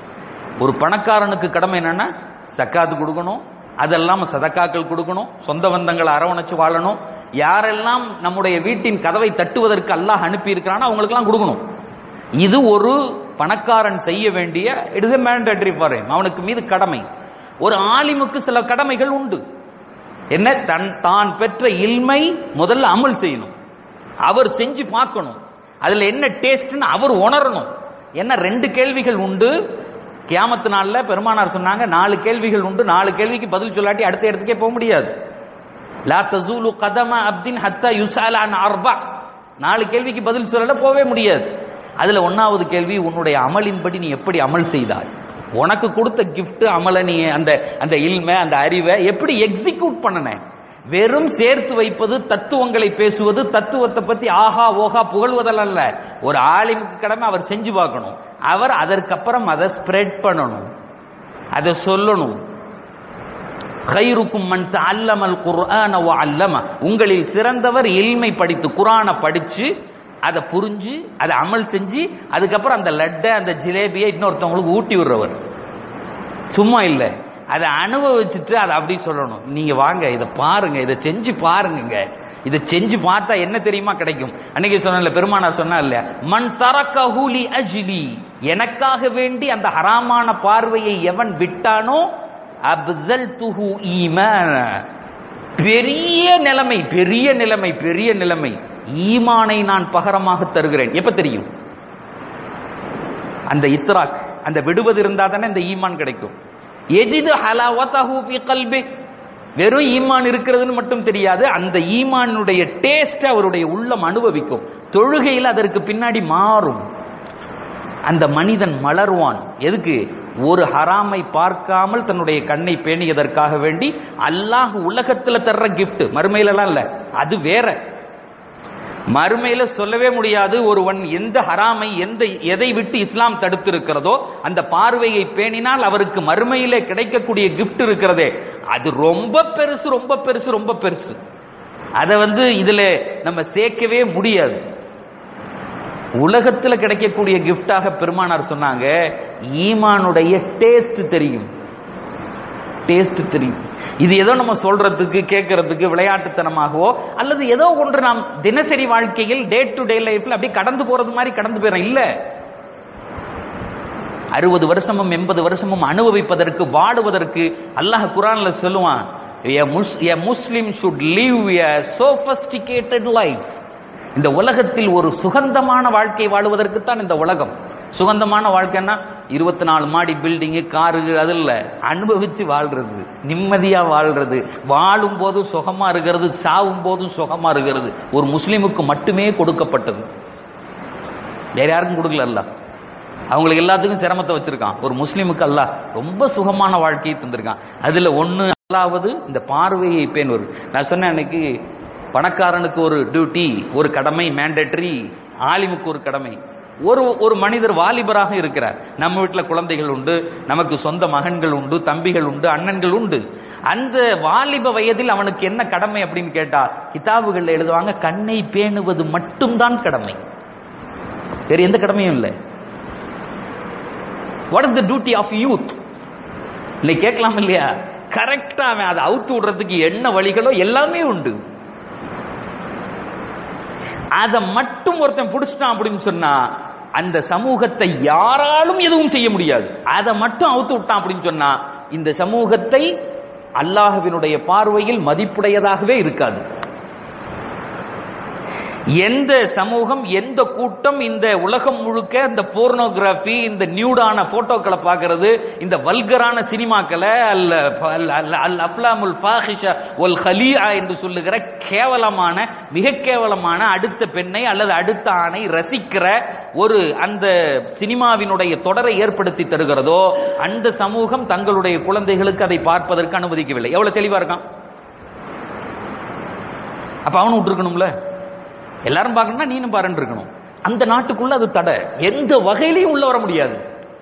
Speaker 1: ஒரு பணக்காரனுக்கு கடமை என்னன்னா சக்காத்து கொடுக்கணும் அதெல்லாம் சதக்காக்கள் கொடுக்கணும் சொந்த பந்தங்களை அரவணைச்சு வாழணும் யாரெல்லாம் நம்முடைய வீட்டின் கதவை தட்டுவதற்கு அல்லாஹ் அனுப்பி இருக்கிறானோ அவங்களுக்கெல்லாம் கொடுக்கணும் இது ஒரு பணக்காரன் செய்ய வேண்டிய இட் இஸ் மேண்டேட்டரி ஃபார் அவனுக்கு மீது கடமை ஒரு ஆலிமுக்கு சில கடமைகள் உண்டு என்ன தன் தான் பெற்ற இல்மை முதல்ல அமல் செய்யணும் அவர் செஞ்சு பார்க்கணும் அதுல என்ன டேஸ்ட்னு அவர் உணரணும் என்ன ரெண்டு கேள்விகள் உண்டு கியாமத்து நாள்ல பெருமானார் சொன்னாங்க நாலு கேள்விகள் உண்டு நாலு கேள்விக்கு பதில் சொல்லாட்டி அடுத்த இடத்துக்கே போக முடியாது லா தசூலு கதம அப்தின் ஹத்தா யுசால அன் அர்பா நாலு கேள்விக்கு பதில் சொல்லல போவே முடியாது அதுல ஒன்னாவது கேள்வி உன்னுடைய அமலின்படி நீ எப்படி அமல் செய்தாய் உனக்கு கொடுத்த gift அமல நீ அந்த அந்த இல்மை அந்த அறிவை எப்படி எக்ஸிக்யூட் பண்ணன வெறும் சேர்த்து வைப்பது தத்துவங்களை பேசுவது தத்துவத்தை பத்தி ஆஹா ஓஹா புகழ்வதல்ல அல்ல ஒரு ஆலிமுக்கு கடமை அவர் செஞ்சு பார்க்கணும் அவர் அதற்கப்புறம் அதை ஸ்ப்ரெட் பண்ணணும் அதை சொல்லணும் கைருக்கும் மன் அல்லமல் குர்ஆன வ அல்லம உங்களில் சிறந்தவர் இல்மை படித்து குர்ஆனை படிச்சு அதை புரிஞ்சு அதை அமல் செஞ்சு அதுக்கப்புறம் அந்த லட்டை அந்த ஜிலேபியை இன்னொருத்தவங்களுக்கு ஊட்டி விடுறவர் சும்மா இல்லை அதை அனுபவிச்சுட்டு அதை அப்படி சொல்லணும் நீங்க வாங்க இதை பாருங்க இதை செஞ்சு பாருங்க இதை செஞ்சு பார்த்தா என்ன தெரியுமா கிடைக்கும் அன்னைக்கு சொன்ன பெருமானார் சொன்னா இல்ல மண் தரக்க ஹூலி அஜிலி எனக்காக வேண்டி அந்த ஹராமான பார்வையை எவன் விட்டானோ அப்சல் துஹு ஈமான பெரிய நிலைமை பெரிய நிலைமை பெரிய நிலைமை ஈமானை நான் பகரமாக தருகிறேன் எப்ப தெரியும் அந்த இத்ராக் அந்த விடுவது இருந்தா தானே இந்த ஈமான் கிடைக்கும் எஜிது ஹலாவதஹு ஃபி கல்பி வெறும் ஈமான் இருக்கிறதுன்னு மட்டும் தெரியாது அந்த ஈமானுடைய டேஸ்ட் அவருடைய உள்ளம் அனுபவிக்கும் தொழுகையில் அதற்கு பின்னாடி மாறும் அந்த மனிதன் மலர்வான் எதுக்கு ஒரு ஹராமை பார்க்காமல் தன்னுடைய கண்ணை பேணியதற்காக வேண்டி அல்லாஹ் உலகத்துல தர்ற கிஃப்ட் மறுமையிலலாம் இல்ல அது வேற மறுமையில சொல்லவே முடியாது ஒருவன் எந்த ஹராமை எந்த எதை விட்டு இஸ்லாம் தடுத்திருக்கிறதோ அந்த பார்வையை பேணினால் அவருக்கு மறுமையிலே கிடைக்கக்கூடிய கிஃப்ட் இருக்கிறதே அது ரொம்ப பெருசு ரொம்ப பெருசு ரொம்ப பெருசு அதை வந்து இதுல நம்ம சேர்க்கவே முடியாது உலகத்துல கிடைக்கக்கூடிய கிஃப்டாக பெருமானார் சொன்னாங்க ஈமானுடைய டேஸ்ட் தெரியும் டேஸ்ட் தெரியும் இது ஏதோ நம்ம சொல்றதுக்கு கேட்கறதுக்கு விளையாட்டுத்தனமாகவோ அல்லது ஏதோ ஒன்று நாம் தினசரி வாழ்க்கையில் டே டு டே லைஃப்ல அப்படியே கடந்து போறது மாதிரி கடந்து போயிடும் இல்ல அறுபது வருஷமும் எண்பது வருஷமும் அனுபவிப்பதற்கு வாடுவதற்கு அல்லாஹ் குரான்ல சொல்லுவான் a Muslim should live a sophisticated life இந்த உலகத்தில் ஒரு சுகந்தமான வாழ்க்கை வாழுவதற்கு தான் இந்த உலகம் சுகந்தமான வாழ்க்கைன்னா இருபத்தி நாலு மாடி பில்டிங்கு காரு அது இல்ல அனுபவிச்சு வாழ்றது நிம்மதியா வாழ்றது வாழும் போதும் சுகமா இருக்கிறது சாவும் போதும் சுகமா இருக்கிறது ஒரு முஸ்லிமுக்கு மட்டுமே கொடுக்கப்பட்டது வேற யாருக்கும் கொடுக்கல அல்ல அவங்களுக்கு எல்லாத்துக்கும் சிரமத்தை வச்சிருக்கான் ஒரு முஸ்லிமுக்கு அல்லாஹ் ரொம்ப சுகமான வாழ்க்கையை தந்திருக்கான் அதுல ஒண்ணு அல்லாவது இந்த பார்வையை பேணுவது நான் சொன்னேன் அன்னைக்கு பணக்காரனுக்கு ஒரு டியூட்டி ஒரு கடமை மேண்டேட்டரி ஆலிமுக்கு ஒரு கடமை ஒரு ஒரு மனிதர் வாலிபராக இருக்கிறார் நம்ம வீட்டில் குழந்தைகள் உண்டு நமக்கு சொந்த மகன்கள் உண்டு தம்பிகள் உண்டு அண்ணன்கள் உண்டு அந்த வாலிப வயதில் அவனுக்கு என்ன கடமை அப்படின்னு கேட்டா கிதாபுகள்ல எழுதுவாங்க கண்ணை பேணுவது மட்டும்தான் கடமை வேற எந்த கடமையும் இல்லை what is the duty of youth இல்லை கேட்கலாம் இல்லையா கரெக்டா அவன் அதை அவுத்து விடுறதுக்கு என்ன வழிகளோ எல்லாமே உண்டு அதை மட்டும் ஒருத்தன் பிடிச்சிட்டான் அப்படின்னு சொன்னா அந்த சமூகத்தை யாராலும் எதுவும் செய்ய முடியாது அதை மட்டும் அவுத்து விட்டான் அப்படின்னு சொன்னா இந்த சமூகத்தை அல்லாஹுவினுடைய பார்வையில் மதிப்புடையதாகவே இருக்காது எந்த சமூகம் எந்த கூட்டம் இந்த உலகம் முழுக்க இந்த போர்னோகிராஃபி இந்த நியூடான போட்டோக்களை பார்க்கறது இந்த வல்கரான சினிமாக்களை அல்ல அல் அப்லாமுல் ஃபாஹிஷா ஒல் ஹலியா என்று சொல்லுகிற கேவலமான மிக கேவலமான அடுத்த பெண்ணை அல்லது அடுத்த ஆணை ரசிக்கிற ஒரு அந்த சினிமாவினுடைய தொடரை ஏற்படுத்தி தருகிறதோ அந்த சமூகம் தங்களுடைய குழந்தைகளுக்கு அதை பார்ப்பதற்கு அனுமதிக்கவில்லை எவ்வளவு தெளிவா இருக்கான் அப்ப அவனும் விட்டுருக்கணும்ல எல்லாரும் பார்க்கணும்னா நீனும் பாருன்னு இருக்கணும் அந்த நாட்டுக்குள்ள அது தடை எந்த வகையிலையும் உள்ள வர முடியாது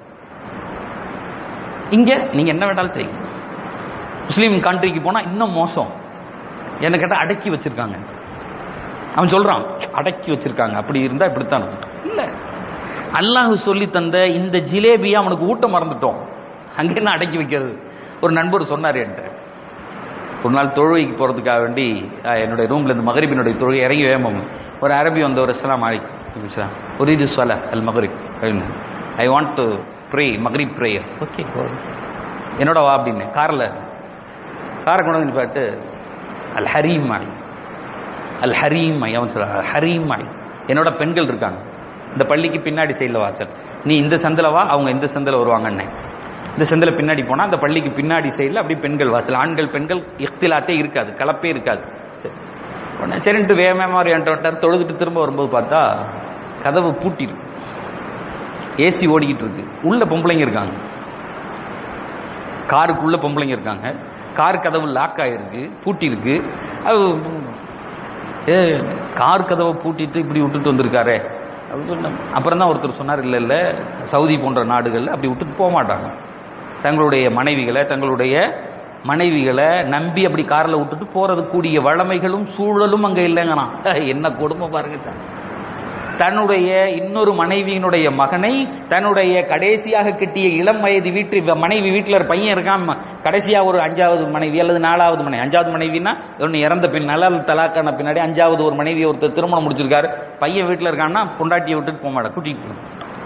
Speaker 1: இங்க நீங்க என்ன வேண்டாலும் செய்யுங்க முஸ்லீம் கண்ட்ரிக்கு போனா இன்னும் மோசம் என்ன கேட்டா அடக்கி வச்சிருக்காங்க அவன் சொல்றான் அடக்கி வச்சிருக்காங்க அப்படி இருந்தா இப்படித்தான் இல்ல அல்லாஹ் சொல்லி தந்த இந்த ஜிலேபியை அவனுக்கு ஊட்ட மறந்துட்டோம் அங்க என்ன அடக்கி வைக்கிறது ஒரு நண்பர் சொன்னார் என்கிட்ட ஒரு நாள் தொழுகைக்கு போகிறதுக்காக வேண்டி என்னுடைய ரூம்ல இருந்து மகரிபினுடைய தொழுகை இறங்கி வேமம் ஒரு அரபி வந்து ஒரு இஸ்லாம் அழைக்கும் ஒரு இது சொல அல் மகரிப் ஐ வாண்ட் டு ப்ரே மகரிப் ப்ரேயர் ஓகே என்னோட வா அப்படின்னு காரில் காரை கொண்டு வந்து பாட்டு அல் ஹரீம் மாய் அல் ஹரீம் மாய் அவன் சொல்ல ஹரீம் மாய் என்னோட பெண்கள் இருக்காங்க இந்த பள்ளிக்கு பின்னாடி சைடில் வாசல் நீ இந்த சந்தில் வா அவங்க இந்த சந்தில் வருவாங்க அண்ணன் இந்த சந்தில் பின்னாடி போனால் அந்த பள்ளிக்கு பின்னாடி சைடில் அப்படி பெண்கள் வாசல் ஆண்கள் பெண்கள் இஃப்திலாத்தே இருக்காது கலப்பே இருக்காது சரி உடனே சரின்ட்டு வேகமாக ஒரு என்கிட்ட தொழுதுட்டு திரும்ப வரும்போது பார்த்தா கதவு பூட்டிருக்கு ஏசி ஓடிக்கிட்டு இருக்கு உள்ள பொம்பளைங்க இருக்காங்க காருக்குள்ள பொம்பளைங்க இருக்காங்க கார் கதவு லாக் ஆகிருக்கு பூட்டி இருக்கு அது ஏ கார் கதவை பூட்டிட்டு இப்படி விட்டுட்டு வந்திருக்காரே அப்புறம் தான் ஒருத்தர் சொன்னார் இல்லை இல்லை சவுதி போன்ற நாடுகளில் அப்படி விட்டுட்டு போக மாட்டாங்க தங்களுடைய மனைவிகளை தங்களுடைய மனைவிகளை நம்பி அப்படி காரில் விட்டுட்டு போறது கூடிய வளமைகளும் சூழலும் அங்கே இல்லைங்கண்ணா என்ன கொடுமை பாருங்க சார் தன்னுடைய இன்னொரு மனைவியினுடைய மகனை தன்னுடைய கடைசியாக கிட்டிய இளம் வயது வீட்டு மனைவி வீட்டில் பையன் இருக்கான் கடைசியாக ஒரு அஞ்சாவது மனைவி அல்லது நாலாவது மனைவி அஞ்சாவது மனைவினா ஒன்று இறந்த பின் நல்ல தலாக்கான பின்னாடி அஞ்சாவது ஒரு மனைவி ஒருத்தர் திருமணம் முடிச்சிருக்காரு பையன் வீட்டில் இருக்கான்னா பொண்டாட்டியை விட்டுட்டு போக மாட்டேன் கூட்டிட்டு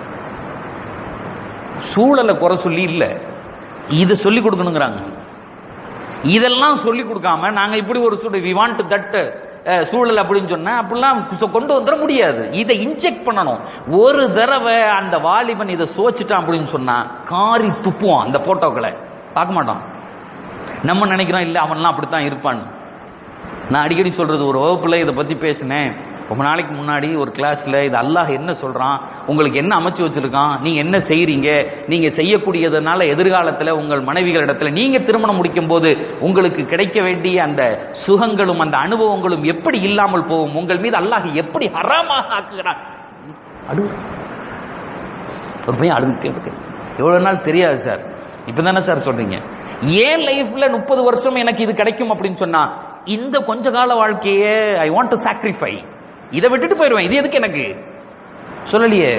Speaker 1: சூழலை குறை சொல்லி இல்லை இதை சொல்லி கொடுக்கணுங்கிறாங்க இதெல்லாம் சொல்லி கொடுக்காம நாங்க இப்படி ஒரு சூழல் வி வாண்ட் தட் சூழல் அப்படின்னு சொன்னா அப்படிலாம் கொண்டு வந்துட முடியாது இதை இன்ஜெக்ட் பண்ணணும் ஒரு தடவை அந்த வாலிபன் இதை சோச்சிட்டான் அப்படின்னு சொன்னா காரி துப்புவான் அந்த போட்டோக்களை பார்க்க மாட்டான் நம்ம நினைக்கிறோம் இல்லை அவன்லாம் அப்படித்தான் இருப்பான் நான் அடிக்கடி சொல்றது ஒரு வகுப்புல இதை பத்தி பேசினேன் ரொம்ப நாளைக்கு முன்னாடி ஒரு கிளாஸ்ல இது அல்லாஹ் என்ன சொல்றான் உங்களுக்கு என்ன அமைச்சு வச்சிருக்கான் நீங்க என்ன செய்றீங்க நீங்க செய்யக்கூடியதுனால எதிர்காலத்துல உங்கள் மனைவிகளிடத்துல நீங்க திருமணம் முடிக்கும் போது உங்களுக்கு கிடைக்க வேண்டிய அந்த சுகங்களும் அந்த அனுபவங்களும் எப்படி இல்லாமல் போகும் உங்கள் மீது அல்லாஹ் எப்படி ஹராமாக ஆக்குகிறான் அழு ஒரு பையன் அழுதுட்டே இருக்கு எவ்வளவு நாள் தெரியாது சார் இப்பதானே சார் சொல்றீங்க ஏன் லைஃப்ல முப்பது வருஷம் எனக்கு இது கிடைக்கும் அப்படின்னு சொன்னா இந்த கொஞ்ச கால வாழ்க்கையே ஐ வாண்ட் டு சாக்ரிஃபை இதை விட்டுட்டு போயிடுவேன் இது எதுக்கு எனக்கு சொல்லலையே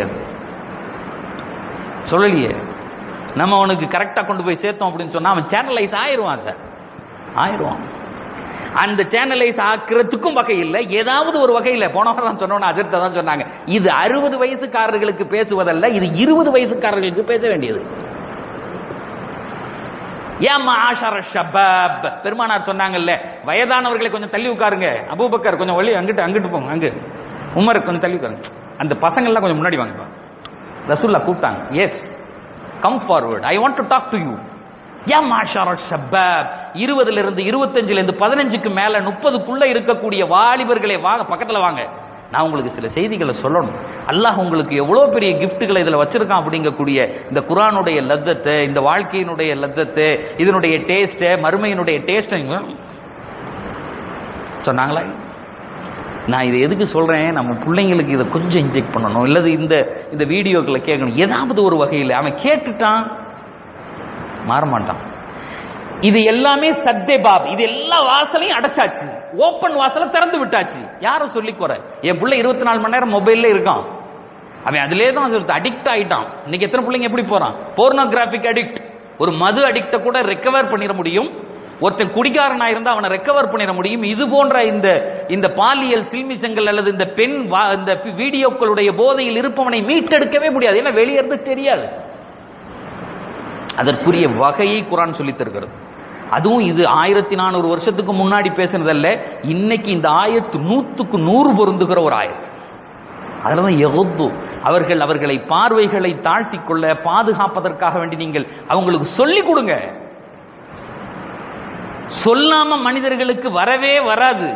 Speaker 1: சொல்லலையே நம்ம அவனுக்கு கரெக்டா கொண்டு போய் சேர்த்தோம் அப்படின்னு சொன்னா அவன் சேனலைஸ் ஆயிருவான் சார் ஆயிருவான் அந்த சேனலைஸ் ஆக்குறதுக்கும் வகை இல்லை ஏதாவது ஒரு வகையில் போன வாரம் சொன்னோன்னு அஜர்த்த தான் சொன்னாங்க இது அறுபது வயசுக்காரர்களுக்கு பேசுவதல்ல இது இருபது வயசுக்காரர்களுக்கு பேச வேண்டியது ஏம்மா ஆஷார ஷபாப் பெருமானார் சொன்னாங்கல்ல வயதானவர்களை கொஞ்சம் தள்ளி உட்காருங்க அபூபக்கர் கொஞ்சம் வழி அங்கிட்டு அங்கிட்டு போங்க அங்கு உமர் கொஞ்சம் தள்ளி உட்காருங்க அந்த பசங்கள்லாம் கொஞ்சம் முன்னாடி வாங்க ரசூல்லா கூப்பிட்டாங்க yes come forward I want to talk to you யா மாஷார ஷபாப் இருபதுல இருந்து இருபத்தஞ்சுல இருந்து பதினஞ்சுக்கு மேல முப்பதுக்குள்ள இருக்கக்கூடிய வாலிபர்களை வாங்க பக்கத்துல வாங்க நான் உங்களுக்கு சில செய்திகளை சொல்லணும் அல்லாஹ் உங்களுக்கு எவ்வளவு பெரிய கிஃப்ட்டுகளை இதுல வச்சிருக்கான் அப்படிங்கக்கூடிய இந்த குரானுடைய லத்தத்தை இந்த வாழ்க்கையினுடைய லத்தத்தை இதனுடைய டேஸ்ட் மறுமையினுடைய டேஸ்ட் சொன்னாங்களா நான் இதை எதுக்கு சொல்றேன் நம்ம பிள்ளைங்களுக்கு இதை கொஞ்சம் இன்ஜெக்ட் பண்ணணும் இல்லது இந்த இந்த வீடியோக்களை கேட்கணும் ஏதாவது ஒரு வகையில் அவன் கேட்டுட்டான் மாற மாட்டான் இது எல்லாமே சத்தே பாப் இது எல்லா வாசலையும் அடைச்சாச்சு ஓப்பன் வாசலை திறந்து விட்டாச்சு யாரும் சொல்லி குறை என் பிள்ளை இருபத்தி நாலு மணி நேரம் மொபைல்ல இருக்கான் அவன் அதிலே தான் அடிக்ட் ஆயிட்டான் இன்னைக்கு எத்தனை பிள்ளைங்க எப்படி போறான் போர்னோகிராபிக் அடிக்ட் ஒரு மது அடிக்ட கூட ரெக்கவர் பண்ணிட முடியும் ஒருத்தன் குடிகாரனா இருந்தா அவனை ரெக்கவர் பண்ணிட முடியும் இது போன்ற இந்த இந்த பாலியல் சில்மிசங்கள் அல்லது இந்த பெண் வா- இந்த வீடியோக்களுடைய போதையில் இருப்பவனை மீட்டெடுக்கவே முடியாது ஏன்னா வெளியே இருந்து தெரியாது அதற்குரிய வகையை குரான் சொல்லித் தருகிறது அதுவும் இது ஆயிரத்தி நானூறு வருஷத்துக்கு முன்னாடி பேசுனதல்ல இன்னைக்கு இந்த ஆயத்து நூத்துக்கு நூறு பொருந்துகிற ஒரு ஆயத்து அதுலதான் எகுத்து அவர்கள் அவர்களை பார்வைகளை தாழ்த்தி கொள்ள பாதுகாப்பதற்காக வேண்டி நீங்கள் அவங்களுக்கு சொல்லிக் கொடுங்க சொல்லாம மனிதர்களுக்கு வரவே வராது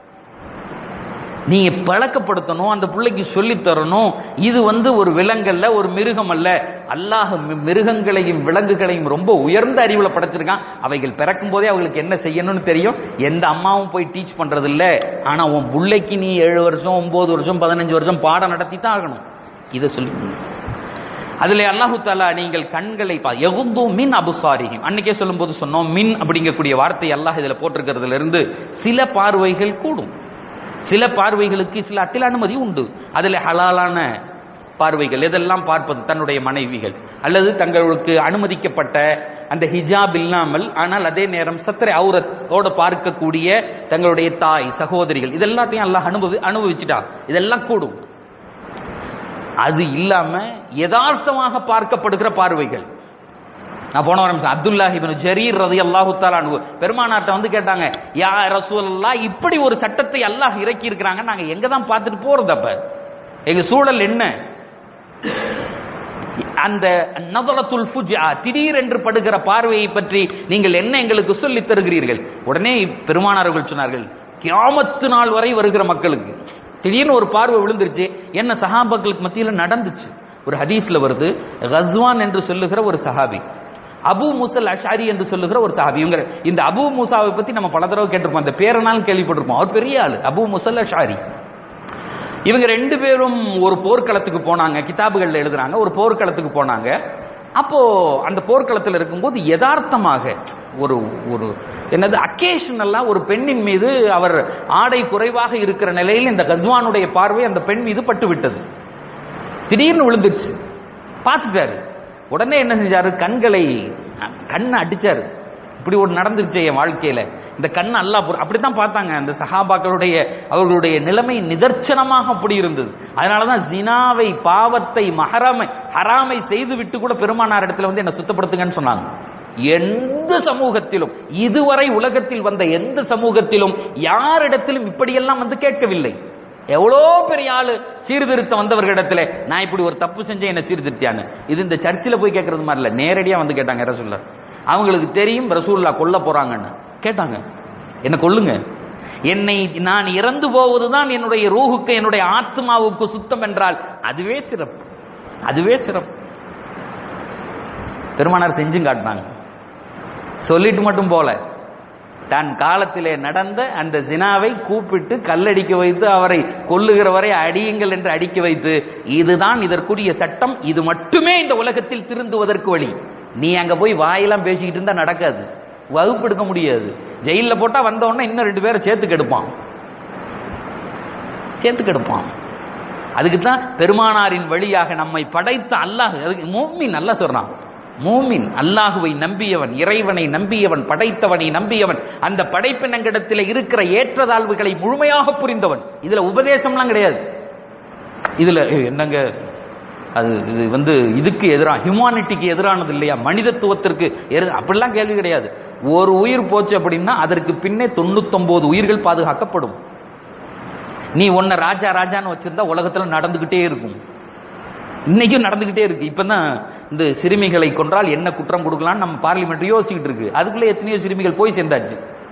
Speaker 1: நீங்க பழக்கப்படுத்தணும் அந்த பிள்ளைக்கு சொல்லித் தரணும் இது வந்து ஒரு விலங்கல்ல ஒரு மிருகம் அல்ல அல்லாஹ் மி- மிருகங்களையும் விலங்குகளையும் ரொம்ப உயர்ந்த அறிவுல படைச்சிருக்கான் அவைகள் பிறக்கும் போதே அவங்களுக்கு என்ன செய்யணும்னு தெரியும் எந்த அம்மாவும் போய் டீச் பண்றது இல்ல ஆனா உன் பிள்ளைக்கு நீ ஏழு வருஷம் ஒன்பது வருஷம் பதினஞ்சு வருஷம் பாடம் நடத்தி தான் ஆகணும் இதை சொல்லி அதுல அல்லாஹு தாலா நீங்கள் கண்களை பா எகுந்து மின் அபுசாரிஹிம் அன்னைக்கே சொல்லும்போது சொன்னோம் மின் அப்படிங்கக்கூடிய வார்த்தை அல்லாஹ் இதுல போட்டிருக்கிறதுல இருந்து சில பார்வைகள் கூடும் சில பார்வைகளுக்கு சில அட்டில் அனுமதி உண்டு அதுல ஹலாலான பார்வைகள் எதெல்லாம் பார்ப்பது தன்னுடைய மனைவிகள் அல்லது தங்களுக்கு அனுமதிக்கப்பட்ட அந்த ஹிஜாப் இல்லாமல் ஆனால் அதே நேரம் சத்திரை அவுரத்தோட பார்க்கக்கூடிய தங்களுடைய தாய் சகோதரிகள் இதெல்லாத்தையும் அல்லாஹ் அனுபவி அனுபவிச்சுட்டான் இதெல்லாம் கூடும் அது இல்லாம யதார்த்தமாக பார்க்கப்படுகிற பார்வைகள் நான் போன வாரம் சொன்னேன், அப்துல்லாஹ் இப்னு ஜரீர் ரலியல்லாஹு தஆலா அன்ஹு பெருமானார்ட்ட வந்து கேட்டாங்க யா ரசூலல்லாஹ் இப்படி ஒரு சட்டத்தை அல்லாஹ் இறக்கி இருக்கிறாங்க நாங்க எங்க தான் பார்த்துட்டு போறது அப்ப எங்க சூழல் என்ன அந்த நதலத்துல் ஃபுஜா திடீரென்று படுகிற பார்வையை பற்றி நீங்கள் என்ன எங்களுக்கு சொல்லித் தருகிறீர்கள் உடனே பெருமானார்கள் சொன்னார்கள் கியாமத்து நாள் வரை வருகிற மக்களுக்கு திடீர்னு ஒரு பார்வை விழுந்துருச்சு என்ன சஹாபாக்களுக்கு மத்தியில நடந்துச்சு ஒரு ஹதீஸ்ல வருது கஸ்வான் என்று சொல்லுகிற ஒரு சஹாபி அபு முசல் அஷாரி என்று சொல்லுகிற ஒரு சஹாபி இவங்க இந்த அபு மூசாவை பத்தி நம்ம பல தடவை கேட்டிருப்போம் அந்த பேரனாலும் கேள்விப்பட்டிருப்போம் அவர் பெரிய ஆளு அபு முசல் அஷாரி இவங்க ரெண்டு பேரும் ஒரு போர்க்களத்துக்கு போனாங்க கிதாபுகள்ல எழுதுறாங்க ஒரு போர்க்களத்துக்கு போனாங்க அப்போ அந்த போர்க்களத்தில் இருக்கும்போது யதார்த்தமாக ஒரு ஒரு என்னது அக்கேஷனல்லா ஒரு பெண்ணின் மீது அவர் ஆடை குறைவாக இருக்கிற நிலையில் இந்த கஸ்வானுடைய பார்வை அந்த பெண் மீது பட்டு விட்டது திடீர்னு விழுந்துருச்சு பார்த்துட்டாரு உடனே என்ன செஞ்சாரு கண்களை கண்ணை அடிச்சாரு இப்படி ஒரு நடந்துருச்சு என் வாழ்க்கையில இந்த கண் அல்லா அப்படித்தான் பார்த்தாங்க அந்த சஹாபாக்களுடைய அவர்களுடைய நிலைமை நிதர்சனமாக அப்படி இருந்தது அதனாலதான் ஜினாவை பாவத்தை மஹராமை ஹராமை செய்து விட்டு கூட பெருமானார் இடத்துல வந்து என்ன சுத்தப்படுத்துங்கன்னு சொன்னாங்க எந்த சமூகத்திலும் இதுவரை உலகத்தில் வந்த எந்த சமூகத்திலும் யாரிடத்திலும் இப்படியெல்லாம் வந்து கேட்கவில்லை எவ்வளோ பெரிய ஆளு சீர்திருத்தம் வந்தவர்களிடத்துல நான் இப்படி ஒரு தப்பு செஞ்சேன் என்ன சீர்திருத்தியான்னு இது இந்த சர்ச்சில் போய் கேட்கறது மாதிரி இல்ல நேரடியா வந்து கேட்டாங்க ரசூல்லா அவங்களுக்கு தெரியும் ரசூல்லா கொல்ல போறாங்கன்னு கேட்டாங்க என்ன கொல்லுங்க என்னை நான் இறந்து போவதுதான் என்னுடைய ரூஹுக்கு என்னுடைய ஆத்மாவுக்கு சுத்தம் என்றால் அதுவே சிறப்பு அதுவே சிறப்பு பெருமானார் செஞ்சும் காட்டினாங்க சொல்லிட்டு மட்டும் போல தன் காலத்திலே நடந்த அந்த ஜினாவை கூப்பிட்டு கல்லடிக்க வைத்து அவரை கொல்லுகிற வரை அடியுங்கள் என்று அடிக்க வைத்து இதுதான் இதற்குரிய சட்டம் இது மட்டுமே இந்த உலகத்தில் திருந்துவதற்கு வழி நீ அங்க போய் வாயெல்லாம் பேசிக்கிட்டு இருந்தா நடக்காது வகுப்பு எடுக்க முடியாது ஜெயில போட்டா வந்த உடனே இன்னும் ரெண்டு பேரை சேர்த்து கெடுப்பான் சேர்த்து கெடுப்பான் அதுக்கு தான் பெருமானாரின் வழியாக நம்மை படைத்த அல்லாஹ் அதுக்கு மூமின் நல்லா சொல்றான் மூமின் அல்லாஹுவை நம்பியவன் இறைவனை நம்பியவன் படைத்தவனை நம்பியவன் அந்த படைப்பினங்கிடத்தில் இருக்கிற ஏற்றதாழ்வுகளை முழுமையாக புரிந்தவன் இதுல உபதேசம்லாம் கிடையாது இதுல ஏய், என்னங்க அது இது வந்து இதுக்கு எதிராக ஹியூமானிட்டிக்கு எதிரானது இல்லையா மனிதத்துவத்திற்கு எதிர அப்படிலாம் கேள்வி கிடையாது ஒரு உயிர் போச்சு அப்படின்னா அதற்கு பின்னே தொண்ணூத்தொன்பது உயிர்கள் பாதுகாக்கப்படும் நீ உன்னை ராஜா ராஜான்னு வச்சிருந்தா உலகத்துல நடந்துகிட்டே இருக்கும் இன்னைக்கும் நடந்துகிட்டே இருக்கு இப்பதான் இந்த சிறுமிகளை கொன்றால் என்ன குற்றம் கொடுக்கலாம்னு நம்ம பார்லிமெண்ட் யோசிச்சுக்கிட்டு இருக்கு அதுக்குள்ள எத்தனையோ சிறுமிகள் போய் சேர்ந்தாச்சு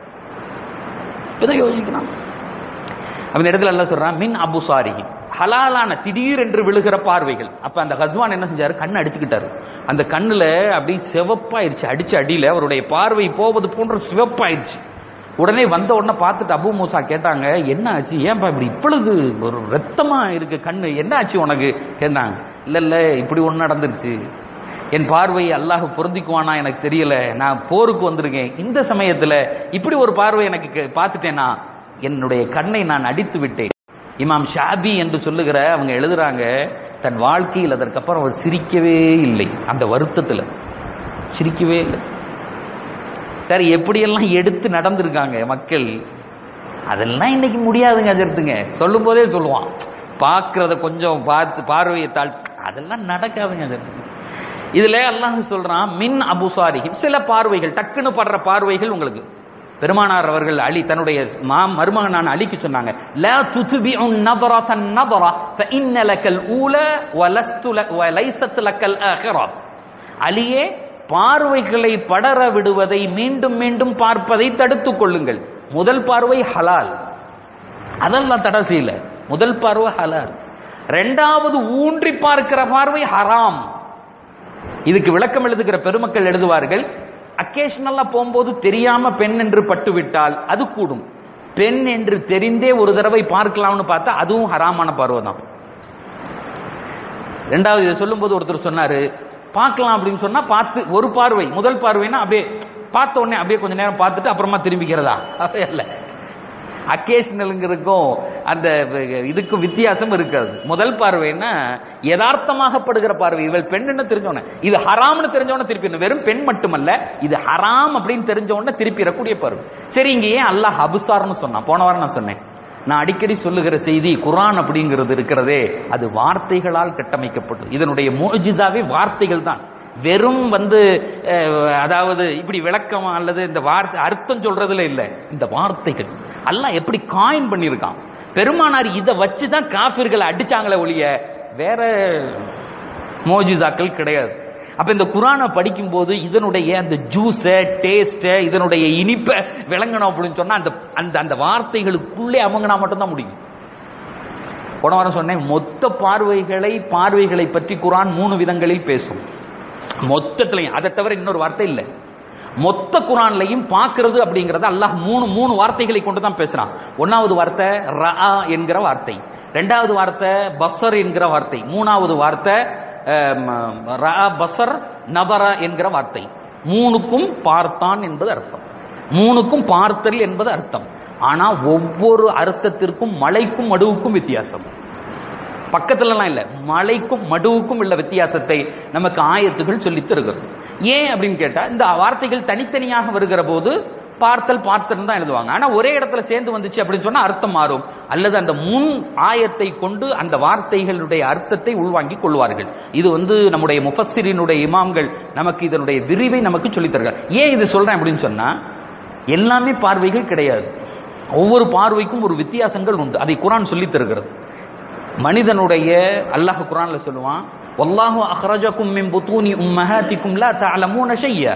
Speaker 1: இப்பதான் யோசிக்கிறான் அந்த இடத்துல எல்லாம் சொல்றான் மின் அபுசாரி ஹலாலான திடீர் என்று விழுகிற பார்வைகள் அப்ப அந்த ஹஸ்வான் என்ன செஞ்சாரு கண்ணை அடிச்சுக்கிட்டாரு அந்த கண்ணுல அப்படி சிவப்பாயிருச்சு அடிச்ச அடியில அவருடைய பார்வை போவது போன்ற சிவப்பாயிருச்சு உடனே வந்த உடனே பார்த்துட்டு அபு மூசா கேட்டாங்க என்ன ஆச்சு ஏன்பா இப்படி இப்பொழுது ஒரு ரத்தமா இருக்கு கண்ணு என்ன ஆச்சு உனக்கு கேட்டாங்க இல்ல இல்ல இப்படி ஒண்ணு நடந்துருச்சு என் பார்வை அல்லாஹ் பொருந்திக்குவானா எனக்கு தெரியல நான் போருக்கு வந்திருக்கேன் இந்த சமயத்துல இப்படி ஒரு பார்வை எனக்கு கே- பார்த்துட்டேனா என்னுடைய கண்ணை நான் அடித்து விட்டேன் இமாம் ஷாபி என்று சொல்லுகிற அவங்க எழுதுறாங்க தன் வாழ்க்கையில் அதற்கப்புறம் அவர் சிரிக்கவே இல்லை அந்த வருத்தத்துல சிரிக்கவே இல்லை சார் எப்படியெல்லாம் எடுத்து நடந்திருக்காங்க மக்கள் அதெல்லாம் இன்னைக்கு முடியாதுங்க அஜர்த்துங்க சொல்லும் போதே சொல்லுவான் பார்க்கறத கொஞ்சம் பார்த்து பார்வையை தாழ் அதெல்லாம் நடக்காதுங்க அஜர்த்துங்க இதுல அல்லாஹ் சொல்றான் மின் அபுசாரிஹி சில பார்வைகள் டக்குன்னு படுற பார்வைகள் உங்களுக்கு பெருமானார் அவர்கள் அலி தன்னுடைய மாம் மருமகனான அலிக்கு சொன்னாங்க லா துத்பிஉ நதரத நதர فإن لك الأولى ولست لك وليست لك الآخرة அலியே பார்வைகளை படர விடுவதை மீண்டும் மீண்டும் பார்ப்பதை தடுத்துக் கொள்ளுங்கள் முதல் பார்வை ஹலால் அதெல்லாம் தடை செய்யல முதல் பார்வை ஹலால் ரெண்டாவது ஊன்றி பார்க்கிற பார்வை ஹராம் இதுக்கு விளக்கம் எழுதுகிற பெருமக்கள் எழுதுவார்கள் அக்கேஷனலா போகும்போது தெரியாம பெண் என்று பட்டுவிட்டால் அது கூடும் பெண் என்று தெரிந்தே ஒரு தடவை பார்க்கலாம்னு பார்த்தா அதுவும் ஹராமான பார்வை தான் ரெண்டாவது இதை சொல்லும்போது ஒருத்தர் சொன்னாரு பார்க்கலாம் அப்படின்னு சொன்னா பார்த்து ஒரு பார்வை முதல் பார்வைனா அப்படியே பார்த்த உடனே அப்படியே கொஞ்ச நேரம் பார்த்துட்டு அப்புறமா திரும்பிக்கிறதா அப்படி இல்ல அக்கேஷனலுங்கிறதுக்கும் அந்த இதுக்கும் வித்தியாசம் இருக்காது முதல் பார்வைன்னா யதார்த்தமாகப்படுகிற பார்வை இவள் பெண்ணுன்னு தெரிஞ்சவன இது ஹராம்னு தெரிஞ்சவன திருப்பி வெறும் பெண் மட்டுமல்ல இது ஹராம் அப்படின்னு தெரிஞ்சவன திருப்பிடக்கூடிய பார்வை சரி இங்க ஏன் அல்லாஹ் அபுசார்னு சொன்னான் போன வாரம் நான் சொன்னேன் நான் அடிக்கடி சொல்லுகிற செய்தி குர்ஆன் அப்படிங்கிறது இருக்கிறதே அது வார்த்தைகளால் கட்டமைக்கப்பட்டது இதனுடைய மோஜிதாவே வார்த்தைகள் தான் வெறும் வந்து அஹ், அதாவது இப்படி விளக்கம் அல்லது இந்த வார்த்தை அர்த்தம் சொல்றதுல இல்ல இந்த வார்த்தைகள் அல்லாஹ் எப்படி காயின் பண்ணியிருக்கான் பெருமானார் இதை வச்சு தான் காபிர்களை அடிச்சாங்களே ஒழிய வேற மோஜிதாக்கள் கிடையாது அப்ப இந்த குரானை படிக்கும்போது இதனுடைய அந்த ஜூஸ டேஸ்ட இதனுடைய இனிப்பை விளங்கணும் அப்படின்னு சொன்னா அந்த அந்த அந்த வார்த்தைகளுக்குள்ளே அமங்கினா மட்டும்தான் முடியும் போன வாரம் சொன்னேன் மொத்த பார்வைகளை பார்வைகளை பற்றி குரான் மூணு விதங்களில் பேசும் மொத்தத்திலையும் அதை தவிர இன்னொரு வார்த்தை இல்லை மொத்த குரான்லையும் பார்க்கிறது அப்படிங்கறத அல்லாஹ் மூணு மூணு வார்த்தைகளை கொண்டு தான் பேசுறான் ஒன்னாவது வார்த்தை ரஆ என்கிற வார்த்தை ரெண்டாவது வார்த்தை பஸ்ஸர் என்கிற வார்த்தை மூணாவது வார்த்தை அம், ரஆ பஸ்ஸர் நபர என்கிற வார்த்தை மூணுக்கும் பார்த்தான் என்பது அர்த்தம் மூணுக்கும் பார்த்தல் என்பது அர்த்தம் ஆனா ஒவ்வொரு அர்த்தத்திற்கும் மலைக்கும் மடுவுக்கும் வித்தியாசம் பக்கத்துலலாம் இல்ல மலைக்கும் மடுவுக்கும் உள்ள வித்தியாசத்தை நமக்கு ஆயத்துகள் சொல்லித் தருகிறது ஏன் அப்படின்னு கேட்டா இந்த வார்த்தைகள் தனித்தனியாக வருகிற போது பார்த்தல் பார்த்தல் தான் எழுதுவாங்க ஆனா ஒரே இடத்துல சேர்ந்து வந்துச்சு அப்படின்னு சொன்னா அர்த்தம் மாறும் அல்லது அந்த முன் ஆயத்தை கொண்டு அந்த வார்த்தைகளுடைய அர்த்தத்தை உள்வாங்கிக் கொள்வார்கள் இது வந்து நம்முடைய முஃபஸ்ஸிரினுடைய இமாம்கள் நமக்கு இதனுடைய விரிவை நமக்கு சொல்லித் தருகிறார் ஏன் இது சொல்றேன் அப்படின்னு சொன்னா எல்லாமே பார்வைகள் கிடையாது ஒவ்வொரு பார்வைக்கும் ஒரு வித்தியாசங்கள் உண்டு அதை குரான் சொல்லித் தருகிறது மனிதனுடைய அல்லாஹ் குரான்ல சொல்லுவான் வல்லாஹு அக்ரஜக்கும் மின் புத்தூனி உம்மஹாத்திக்கும் லா தஅலமூன ஷையா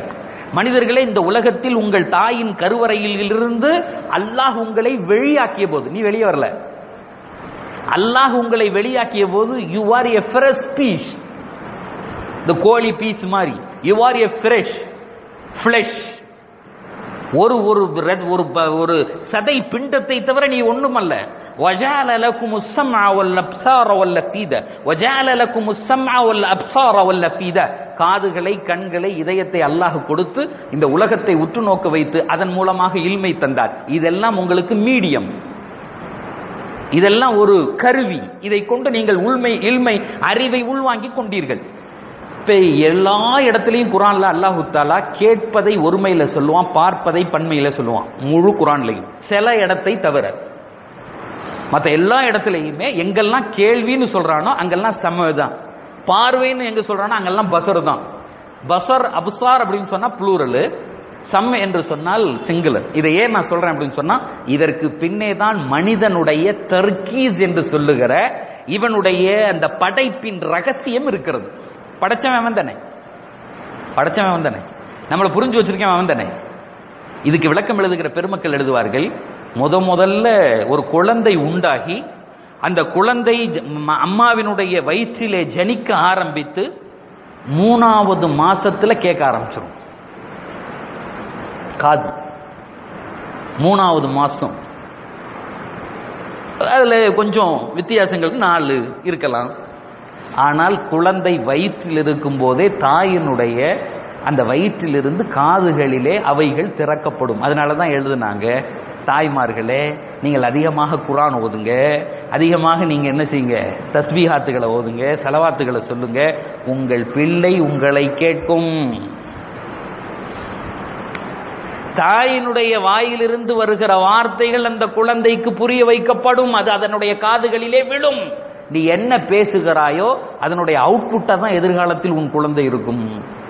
Speaker 1: மனிதர்களே இந்த உலகத்தில் உங்கள் தாயின் கருவறையிலிருந்து அல்லாஹ் உங்களை வெளியாக்கிய போது நீ வெளியே வரல அல்லாஹ் உங்களை வெளியாக்கிய போது you are a fresh piece இந்த கோழி பீஸ் மாதிரி you are a fresh flesh ஒரு ஒரு red- ஒரு ப- ஒரு சதை பிண்டத்தை தவிர நீ ஒண்ணுமல்ல وجعل لكم السمع والابصار والافئده وجعل لكم السمع والابصار والافئده காதுகளை கண்களை இதயத்தை அல்லாஹ் கொடுத்து இந்த உலகத்தை உற்று நோக்க வைத்து அதன் மூலமாக இல்மை தந்தார் இதெல்லாம் உங்களுக்கு மீடியம் இதெல்லாம் ஒரு கருவி இதை கொண்டு நீங்கள் உள்மை இல்மை அறிவை உள்வாங்கிக் கொண்டீர்கள் இப்ப எல்லா இடத்துலயும் குரான்ல அல்லாஹு தாலா கேட்பதை ஒருமையில சொல்லுவான் பார்ப்பதை பன்மையில சொல்லுவான் முழு குரான்லையும் சில இடத்தை தவிர மத்த எல்லா இடத்துலயுமே எங்கெல்லாம் கேள்வின்னு சொல்றானோ அங்கெல்லாம் சம தான் பார்வைன்னு எங்க சொல்றானோ அங்கெல்லாம் பசர் தான் பசர் அப்சார் அப்படின்னு சொன்னா ப்ளூரல் சம் என்று சொன்னால் சிங்குலர் இதை ஏன் நான் சொல்றேன் அப்படின்னு சொன்னா இதற்கு பின்னே தான் மனிதனுடைய தர்கீஸ் என்று சொல்லுகிற இவனுடைய அந்த படைப்பின் ரகசியம் இருக்கிறது படைச்சவன் அவன் தானே படைச்சவன் அவன் தானே நம்மளை புரிஞ்சு வச்சிருக்கேன் அவன் தானே இதுக்கு விளக்கம் எழுதுகிற பெருமக்கள் எழுதுவார்கள் முத முதல்ல ஒரு குழந்தை உண்டாகி அந்த குழந்தை ஜ- ம- அம்மாவினுடைய வயிற்றிலே ஜனிக்க ஆரம்பித்து மூணாவது மாசத்துல கேட்க ஆரம்பிச்சிடும் காது மூணாவது மாசம் அதுல கொஞ்சம் வித்தியாசங்களுக்கு நாலு இருக்கலாம் ஆனால் குழந்தை வயிற்றில் இருக்கும் போதே தாயினுடைய அந்த வயிற்றிலிருந்து காதுகளிலே அவைகள் திறக்கப்படும் அதனால தான் எழுதுனாங்க தாய்மார்களே நீங்கள் அதிகமாக குரான் ஓதுங்க அதிகமாக நீங்க என்ன செய்யுங்க தஸ்பீஹாத்துகளை ஓதுங்க செலவாத்துகளை சொல்லுங்க உங்கள் பிள்ளை உங்களை கேட்கும் தாயினுடைய வாயிலிருந்து வருகிற வார்த்தைகள் அந்த குழந்தைக்கு புரிய வைக்கப்படும் அது அதனுடைய காதுகளிலே விழும் நீ என்ன பேசுகிறாயோ அதனுடைய அவுட்புட்டா தான் எதிர்காலத்தில் உன் குழந்தை இருக்கும்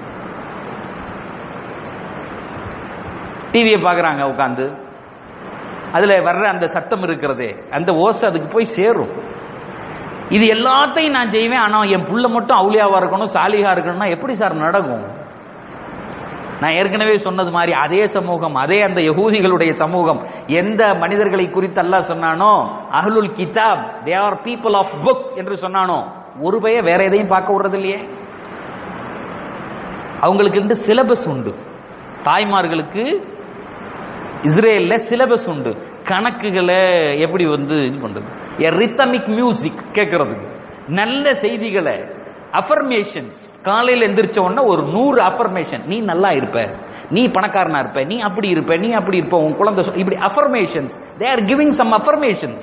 Speaker 1: டிவியை பார்க்குறாங்க உட்காந்து அதுல வர்ற அந்த சத்தம் இருக்கிறதே அந்த ஓசை அதுக்கு போய் சேரும் இது எல்லாத்தையும் நான் செய்வேன் ஆனா என் புள்ள மட்டும் அவுளியாவா இருக்கணும் சாலிகா இருக்கணும்னா எப்படி சார் நடக்கும் நான் ஏற்கனவே சொன்னது மாதிரி அதே சமூகம் அதே அந்த யகூதிகளுடைய சமூகம் எந்த மனிதர்களை குறித்து அல்லாஹ் சொன்னானோ அஹ்லுல் கிதாப் they are people of book என்று சொன்னானோ ஒரு பய வேற எதையும் பார்க்க விடுறது இல்லையே அவங்களுக்கு இந்த சிலபஸ் உண்டு தாய்மார்களுக்கு இஸ்ரேல்ல சிலபஸ் உண்டு கணக்குகளை எப்படி வந்து இது பண்றது ரித்தமிக் மியூசிக் கேட்கறதுக்கு நல்ல செய்திகளை அஃபர்மேஷன்ஸ் காலையில் எந்திரிச்ச உடனே ஒரு நூறு அஃபர்மேஷன் நீ நல்லா இருப்ப நீ பணக்காரனா இருப்ப நீ அப்படி இருப்ப நீ அப்படி இருப்ப உன் குழந்தை சொ- இப்படி affirmations they are giving some affirmations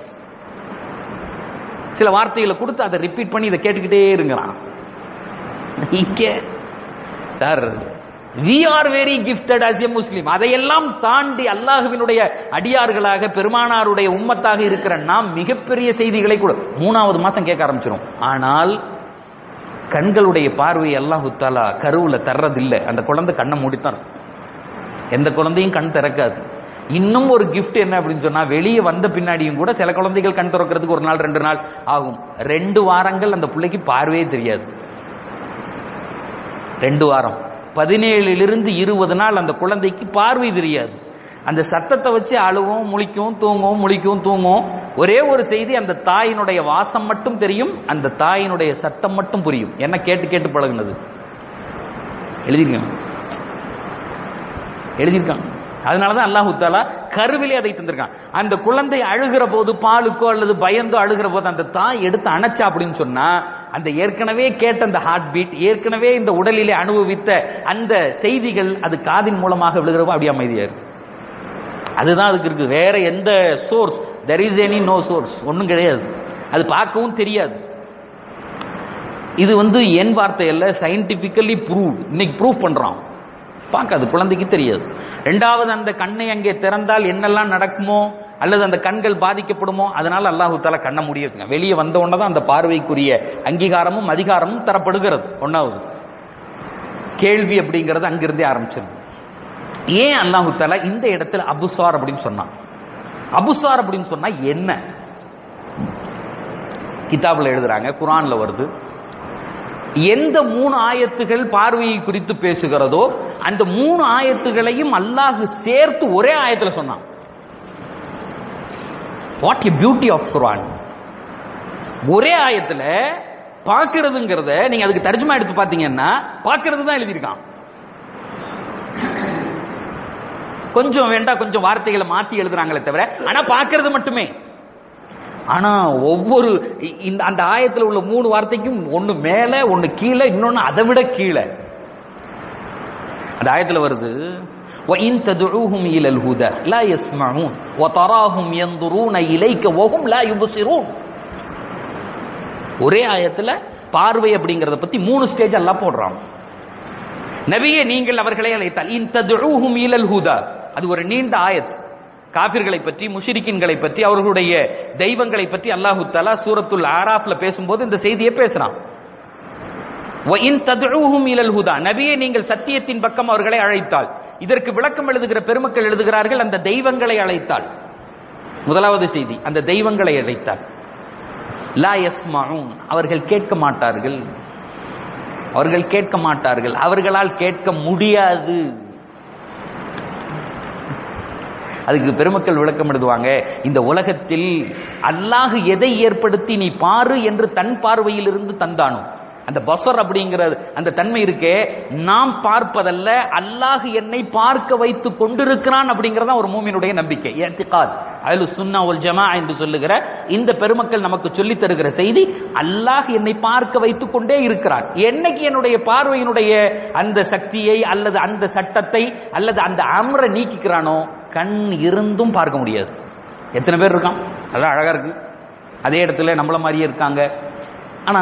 Speaker 1: சில வார்த்தைகளை கொடுத்து அதை ரிப்பீட் பண்ணி இதை கேட்டுக்கிட்டே இருங்கிறான் இங்க sir we are very gifted as a Muslim அதையெல்லாம் தாண்டி அல்லாஹுவினுடைய அடியார்களாக பெருமானாருடைய உம்மத்தாக இருக்கிற நாம் மிகப்பெரிய செய்திகளை கூட மூணாவது மாசம் கேட்க ஆரம்பிச்சிடும் ஆனால் கண்களுடைய பார்வை அல்லாஹு தாலா கருவுல தர்றதில்லை அந்த குழந்தை கண்ணை மூடித்தான் இருக்கும். எந்த குழந்தையும் கண் திறக்காது இன்னும் ஒரு கிஃப்ட் என்ன அப்படின்னு சொன்னா வெளியே வந்த பின்னாடியும் கூட சில குழந்தைகள் கண் திறக்கிறதுக்கு ஒரு நாள் ரெண்டு நாள் ஆகும் ரெண்டு வாரங்கள் அந்த பிள்ளைக்கு பார்வையே தெரியாது ரெண்டு வாரம் பதினேழுலிருந்து இருபது நாள் அந்த குழந்தைக்கு பார்வை தெரியாது அந்த சத்தத்தை வச்சு அழுவும் முழிக்கும் தூங்கும் முழிக்கும் தூங்கும் ஒரே ஒரு செய்தி அந்த தாயினுடைய வாசம் மட்டும் தெரியும் அந்த தாயினுடைய சத்தம் மட்டும் புரியும் என்ன கேட்டு கேட்டு பழகுனது எழுதிருக்காங்க எழுதியிருக்காங்க அதனாலதான் அல்லாஹு தாலா கருவிலே அதை தந்திருக்கான் அந்த குழந்தை அழுகிற போது பாலுக்கோ அல்லது பயந்தோ அழுகிற போது அந்த தாய் எடுத்து அணைச்சா அப்படின்னு சொன்னா அந்த ஏற்கனவே கேட்ட அந்த ஹார்ட் பீட் ஏற்கனவே இந்த உடலிலே அனுபவித்த அந்த செய்திகள் அது காதின் மூலமாக விழுகிறப்போ அப்படியே அமைதியா இருக்கு அதுதான் அதுக்கு இருக்கு வேற எந்த source there is any no source ஒன்றும் கிடையாது அது பார்க்கவும் தெரியாது இது வந்து என் வார்த்தை அல்ல சயின்டிபிக்கலி ப்ரூவ் இன்னைக்கு ப்ரூவ் பண்றான் பார்க்காது குழந்தைக்கு தெரியாது ரெண்டாவது அந்த கண்ணை அங்கே திறந்தால் என்னெல்லாம் நடக்குமோ அல்லது அந்த கண்கள் பாதிக்கப்படுமோ அதனால அல்லாஹு தாலா கண்ணை மூடி வச்சுங்க வெளியே வந்த உடனே தான் அந்த பார்வைக்குரிய அங்கீகாரமும் அதிகாரமும் தரப்படுகிறது ஒன்னாவது கேள்வி அப்படிங்கிறது அங்கிருந்தே ஆரம்பிச்சிருது ஏன் அல்லாஹு தாலா இந்த இடத்துல அபுசார் அப்படின்னு சொன்னான் அபுசார் அப்படின்னு சொன்னா என்ன கிதாபில் எழுதுறாங்க குரான்ல வருது எந்த மூணு ஆயத்துகள் பார்வையை குறித்து பேசுகிறதோ அந்த மூணு ஆயத்துகளையும் அல்லாஹ் சேர்த்து ஒரே ஆயத்துல சொன்னான் what a beauty of Quran ஒரே ஆயத்துல பார்க்கிறதுங்கிறத நீங்க அதுக்கு தர்ஜுமா எடுத்து பார்த்தீங்கன்னா பார்க்கிறது தான் எழுதியிருக்கான் கொஞ்சம் வேண்டாம் கொஞ்சம் வார்த்தைகளை மாத்தி எழுதுறாங்களே தவிர ஆனா பார்க்கிறது மட்டுமே ஆனா ஒவ்வொரு இ- இந்த அந்த ஆயத்துல உள்ள மூணு வார்த்தைக்கும் ஒண்ணு மேல ஒண்ணு கீழே இன்னொன்னு அதை விட கீழே அந்த ஆயத்துல வருது وَإِن تَدْعُوهُمْ إِلَى الْهُدَى لَا يَسْمَعُونَ وَتَرَاهُمْ يَنظُرُونَ إِلَيْكَ وَهُمْ لَا يُبْصِرُونَ ஒரே ஆயத்துல பார்வை அப்படிங்கறத பத்தி மூணு ஸ்டேஜ் எல்லாம் போடுறான் நபியே நீங்கள் அவர்களை அழைத்தால் இன் ததுஊஹும் இலல் ஹுதா அது ஒரு நீண்ட ஆயத் காபிர்களை பற்றி முஷிரிக்கின்களை பற்றி அவர்களுடைய தெய்வங்களை பற்றி அல்லாஹு தஆலா சூரத்துல் ஆராஃப்ல பேசும்போது இந்த செய்தியை பேசுறான் வ இன் ததுஊஹும் இலல் ஹுதா நபியே நீங்கள் சத்தியத்தின் பக்கம் அவர்களை அழைத்தால் இதற்கு விளக்கம் எழுதுகிற பெருமக்கள் எழுதுகிறார்கள் அந்த தெய்வங்களை அழைத்தால் முதலாவது செய்தி அந்த தெய்வங்களை அழைத்தால் லா யஸ்மஊன் அவர்கள் கேட்க மாட்டார்கள் அவர்கள் கேட்க மாட்டார்கள் அவர்களால் கேட்க முடியாது அதுக்கு பெருமக்கள் விளக்கம் எழுதுவாங்க இந்த உலகத்தில் அல்லாஹ் எதை ஏற்படுத்தி நீ பாரு என்று தன் பார்வையிலிருந்து தந்தானோ அந்த பசர் அப்படிங்கிற அந்த தன்மை இருக்கே நாம் பார்ப்பதல்ல அல்லாஹ் என்னை பார்க்க வைத்து கொண்டிருக்கிறான் அப்படிங்கறத ஒரு மூமினுடைய நம்பிக்கை ஏத்திகாத் அஹ்லு சுன்னா வல் ஜமா என்று சொல்லுகிற இந்த பெருமக்கள் நமக்கு சொல்லித் தருகிற செய்தி அல்லாஹ் என்னை பார்க்க வைத்துக் கொண்டே இருக்கிறான் என்னைக்கு என்னுடைய பார்வையினுடைய அந்த சக்தியை அல்லது அந்த சட்டத்தை அல்லது அந்த அமரை நீக்கிக்கிறானோ கண் இருந்தும் பார்க்க முடியாது எத்தனை பேர் இருக்கான் அதான் அழகா இருக்கு அதே இடத்துல நம்மள மாதிரியே இருக்காங்க ஆனா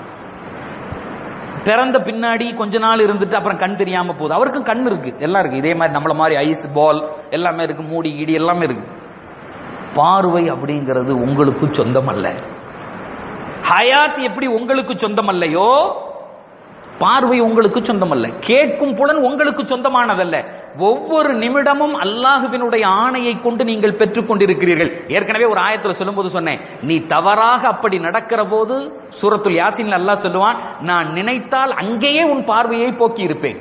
Speaker 1: பிறந்த பின்னாடி கொஞ்ச நாள் இருந்துட்டு அப்புறம் கண் தெரியாம போகுது அவருக்கும் கண் இருக்கு எல்லாம் இருக்கு இதே மாதிரி நம்மள மாதிரி ஐஸ் பால் எல்லாமே இருக்கு மூடி கீடி எல்லாமே இருக்கு பார்வை அப்படிங்கிறது உங்களுக்கு சொந்தம் அல்ல ஹயாத் எப்படி உங்களுக்கு சொந்தம் அல்லையோ பார்வை உங்களுக்கு சொந்தமல்ல கேட்கும் புலன் உங்களுக்கு சொந்தமானதல்ல ஒவ்வொரு நிமிடமும் அல்லாஹுவினுடைய ஆணையை கொண்டு நீங்கள் பெற்றுக் கொண்டிருக்கிறீர்கள் ஏற்கனவே ஒரு ஆயத்துல சொல்லும்போது சொன்னேன் நீ தவறாக அப்படி நடக்கிற போது சூரத்துல் யாசின் அல்லாஹ் சொல்லுவான் நான் நினைத்தால் அங்கேயே உன் பார்வையை போக்கி இருப்பேன்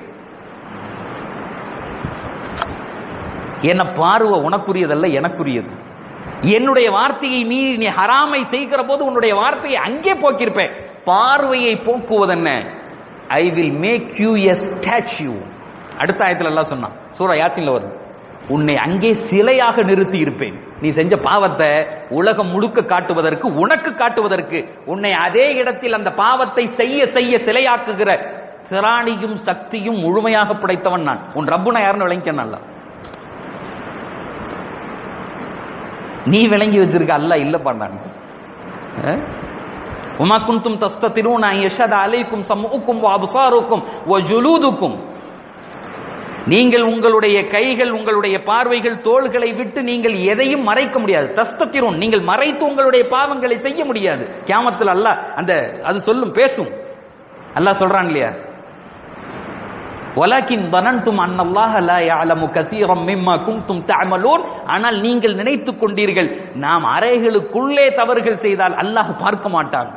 Speaker 1: என்ன பார்வை உனக்குரியதல்ல எனக்குரியது என்னுடைய வார்த்தையை மீறி நீ ஹராமை செய்கிற போது உன்னுடைய வார்த்தையை அங்கே போக்கியிருப்பேன் பார்வையை போக்குவதென்ன I will make you a statue அடுத்த ஆயத்துல எல்லாம் சொன்னான் சூரா யாசின்ல வருது உன்னை அங்கே சிலையாக நிறுத்தி இருப்பேன் நீ செஞ்ச பாவத்தை உலகம் முழுக்க காட்டுவதற்கு உனக்கு காட்டுவதற்கு உன்னை அதே இடத்தில் அந்த பாவத்தை செய்ய செய்ய சிலையாக்குகிற திராணியும் சக்தியும் முழுமையாக படைத்தவன் நான் உன் ரப்புனா யாருன்னு விளங்கிக்க நல்லா நீ விளங்கி வச்சிருக்க அல்ல இல்ல பண்ணான் உமா குந்தும் தஸ்தத்திரூன் யஷத் அலைக்கும் சம்முக்கும் அபுசாருக்கும் ஜுலூதுக்கும் நீங்கள் உங்களுடைய கைகள் உங்களுடைய பார்வைகள் தோள்களை விட்டு நீங்கள் எதையும் மறைக்க முடியாது தஸ்தத்திரும் நீங்கள் மறைத்து உங்களுடைய பாவங்களை செய்ய முடியாது கியாமத்தில் அல்லாஹ் அந்த அது சொல்லும் பேசும் அல்லாஹ் சொல்றான் இல்லையா வலாக்கின் தனன்தும் அன்னல்லாஹ லா யஅலமு கஸீரம் மிம்மா குன்தும் தஅமலூன் ஆனால் நீங்கள் நினைத்துக் கொண்டீர்கள் நாம் அறைகளுக்குள்ளே தவறுகள் செய்தால் அல்லாஹ் பார்க்க மாட்டான்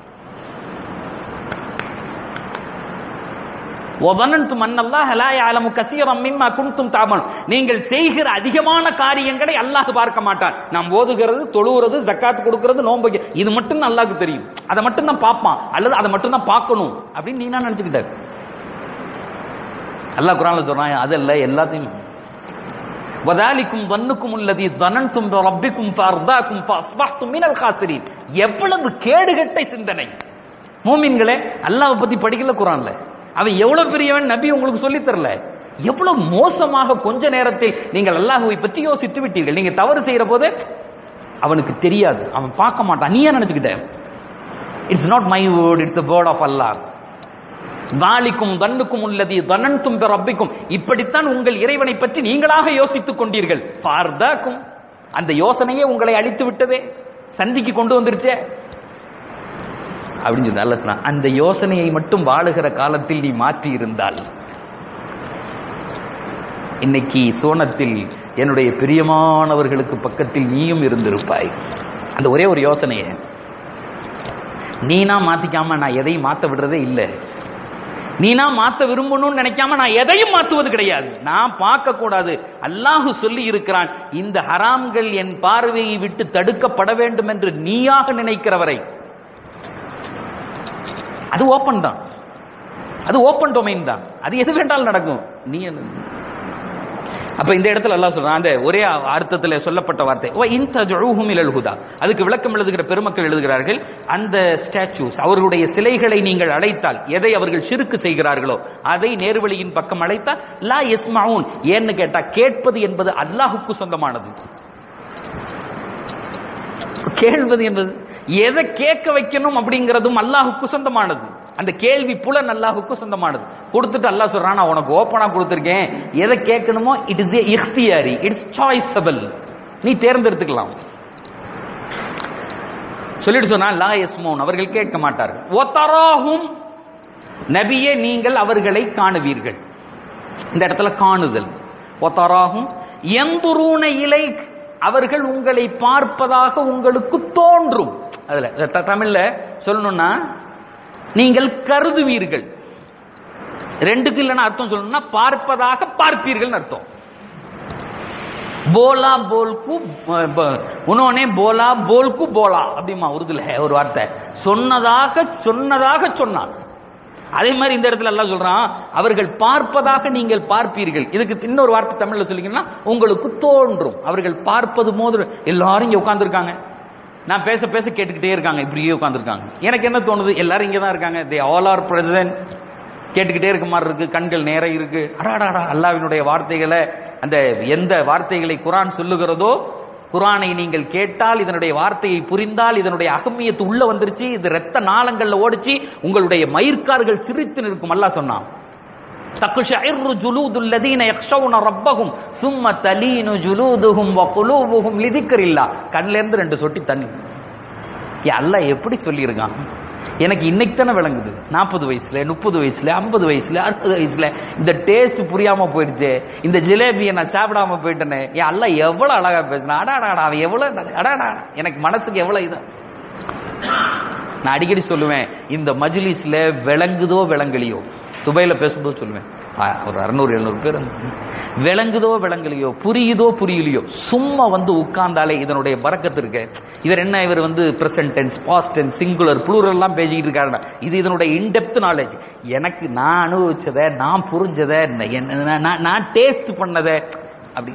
Speaker 1: وظننتم ان الله لا يعلم كثيرا مما كنتم تعملون நீங்கள் செய்கிற அதிகமான காரியங்களை அல்லாஹ் பார்க்க மாட்டான் நாம் ஓதுகிறது தொழுகிறது ஜக்காத் கொடுக்கிறது நோன்பு வைக்க- இது மட்டும் அல்லாஹ்க்கு தெரியும் அதை மட்டும் தான் பார்ப்பான் அல்லது அதை மட்டும் தான் பார்க்கணும் அப்படின்னு நீ என்ன நினைச்சுக்கிட்ட அல்லாஹ் குரான்ல சொல்றான் அதல்ல எல்லாத்தையும் வதாலிக்கும் வன்னுக்கும் உள்ளதி தனன்தும் ரப்பிக்கும் ஃபர்தாக்கும் ஃபஸ்பஹ்தும் மினல் காசிரீன் எவ்வளவு கேடுகெட்ட சிந்தனை மூமின்களே அல்லாஹ்வை பத்தி படிக்கல குரான்ல அவன் எவ்வளவு பெரியவன் நபி உங்களுக்கு சொல்லித் தரல எவ்வளவு மோசமாக கொஞ்ச நேரத்தில் நீங்கள் அல்லாஹ்வை பற்றி யோசித்து விட்டீர்கள் நீங்க தவறு செய்யற போது அவனுக்கு தெரியாது அவன் பார்க்க மாட்டான் நீ ஏன் நினைச்சுக்கிட்ட it's not my word it's word of Allah தாலிக்கும் தன்னுக்கும் உள்ளதி தனன்தும் ரப்பிக்கும் இப்படித்தான் உங்கள் இறைவனை பற்றி நீங்களாக யோசித்துக் கொண்டீர்கள் பார்தாக்கும் அந்த யோசனையே உங்களை அழித்து விட்டதே சந்திக்கு கொண்டு வந்துருச்சே அப்படின்னு சொல்லி அல்லாஹ் சொன்னான். அந்த யோசனையை மட்டும் வாழுகிற காலத்தில் நீ மாற்றி இருந்தால் இன்னைக்கு சோனத்தில் என்னுடைய பிரியமானவர்களுக்கு பக்கத்தில் நீயும் இருந்திருப்பாய் அந்த ஒரே ஒரு யோசனையை நீனா மாத்திக்காம நான் எதையும் மாத்த விடுறதே இல்லை நீனா மாத்த விரும்பணும்னு நினைக்காம நான் எதையும் மாத்துவது கிடையாது நான் பார்க்க கூடாது அல்லாஹு சொல்லி இருக்கிறான் இந்த ஹராம்கள் என் பார்வையை விட்டு தடுக்கப்பட வேண்டும் என்று நீயாக நினைக்கிறவரை அது ஓப்பன் தான் அது ஓப்பன் டொமைன் தான் அது எது வேண்டாலும் நடக்கும் நீ என்ன- அப்ப இந்த இடத்துல அல்லாஹ் சொல்றான் அந்த ஒரே அர்த்தத்துல சொல்லப்பட்ட வார்த்தை "வ இன் தஜ்உஹும் இலல் ஹுதா அதுக்கு விளக்கம் எழுதுகிற பெருமக்கள் எழுதுகிறார்கள் அந்த ஸ்டாச்சூஸ் அவர்களுடைய சிலைகளை நீங்கள் அழைத்தால் எதை அவர்கள் சிறுக்கு செய்கிறார்களோ அதை நேர்வழியின் பக்கம் அழைத்தால் லா யஸ்மவுன் ஏன்னு கேட்டா கேட்பது என்பது அல்லாஹுக்கு சொந்தமானது கேள்வது என்பது எதை கேட்க வைக்கணும் அப்படிங்கிறதும் அல்லாஹுக்கு சொந்தமானது அந்த கேள்வி புலன் அல்லாஹுக்கு சொந்தமானது கொடுத்துட்டு அல்லாஹ் சொல்றான் நான் உனக்கு ஓப்பனா கொடுத்துருக்கேன் எதை கேட்கணுமோ இட் இஸ் இஃப்தியாரி இட்ஸ் சாய்ஸபிள் நீ தேர்ந்தெடுத்துக்கலாம் சொல்லிட்டு சொன்னா லா யஸ்மோன் அவர்கள் கேட்க மாட்டார்கள் ஒத்தராகும் நபியே நீங்கள் அவர்களை காணுவீர்கள் இந்த இடத்துல காணுதல் ஒத்தராகும் எந்துருன இலை அவர்கள் உங்களை பார்ப்பதாக உங்களுக்கு தோன்றும் அதுல த- தமிழ்ல சொல்லணும்னா நீங்கள் கருதுவீர்கள் ரெண்டுக்கு இல்லைன்னா அர்த்தம் சொல்லணும்னா பார்ப்பதாக பார்ப்பீர்கள் அர்த்தம் போலா போல்கு உன்னோனே போலா போல்கு போலா அப்படிமா உருதுல ஒரு வார்த்தை சொன்னதாக சொன்னதாக சொன்னான் அதே மாதிரி இந்த இடத்துல எல்லாம் சொல்றான் அவர்கள் பார்ப்பதாக நீங்கள் பார்ப்பீர்கள் இதுக்கு இன்னொரு வார்த்தை தமிழ்ல சொல்லிங்கன்னா உங்களுக்கு தோன்றும் அவர்கள் பார்ப்பது போது எல்லாரும் இங்க உட்கார்ந்துருக்காங்க நான் பேச பேச கேட்டுக்கிட்டே இருக்காங்க இப்படியே உட்கார்ந்துருக்காங்க எனக்கு என்ன தோணுது எல்லாரும் இங்க தான் இருக்காங்க தே ஆல் ஆர் பிரசிடென்ட் கேட்டுக்கிட்டே இருக்க மாதிரி இருக்கு கண்கள் நேர இருக்கு அடாடாடா அல்லாவினுடைய வார்த்தைகளை அந்த எந்த வார்த்தைகளை குரான் சொல்லுகிறதோ குரானை நீங்கள் கேட்டால் இதனுடைய வார்த்தையை புரிந்தால் இதனுடைய அகமியத்து உள்ள வந்துருச்சு இது ரத்த நாளங்கள்ல ஓடிச்சு உங்களுடைய மயிர்கார்கள் சிரித்து நிற்கும் அல்லாஹ் சொன்னான் تقشعر جلود الذين يخشون ربهم ثم تلين جلودهم وقلوبهم لذكر الله கண்ணில இருந்து ரெண்டு சொட்டி தண்ணி ஏ அல்லாஹ் எப்படி சொல்லியிருக்கான் எனக்கு இன்னைக்கு தானே விளங்குது நாற்பது வயசுல முப்பது வயசுல ஐம்பது வயசுல அறுபது வயசுல இந்த டேஸ்ட் புரியாம போயிடுச்சு இந்த ஜிலேபியை நான் சாப்பிடாம போயிட்டேனே ஏன் அல்லாஹ் எவ்வளவு அழகா பேசினா அடாடாடா அவன் எவ்வளவு அடாடா எனக்கு மனசுக்கு எவ்வளவு இது நான் அடிக்கடி சொல்லுவேன் இந்த மஜ்லிஸ்ல விளங்குதோ விளங்கலையோ துபையில பேசும்போது சொல்லுவேன் ஆ, ஒரு அறுநூறு எழுநூறு பேர் விளங்குதோ விளங்கலையோ புரியுதோ புரியலையோ சும்மா வந்து உட்கார்ந்தாலே இதனுடைய பறக்கத்து இருக்கு இவர் என்ன இவர் வந்து present tense past tense singular plural எல்லாம் பேசிக்கிட்டு இருக்காரு இது இதனுடைய இன்டெப்த் நாலேஜ் எனக்கு நான் அனுபவிச்சதை நான் புரிஞ்சதை என்ன- நான் நான் டேஸ்ட் பண்ணதை அப்படி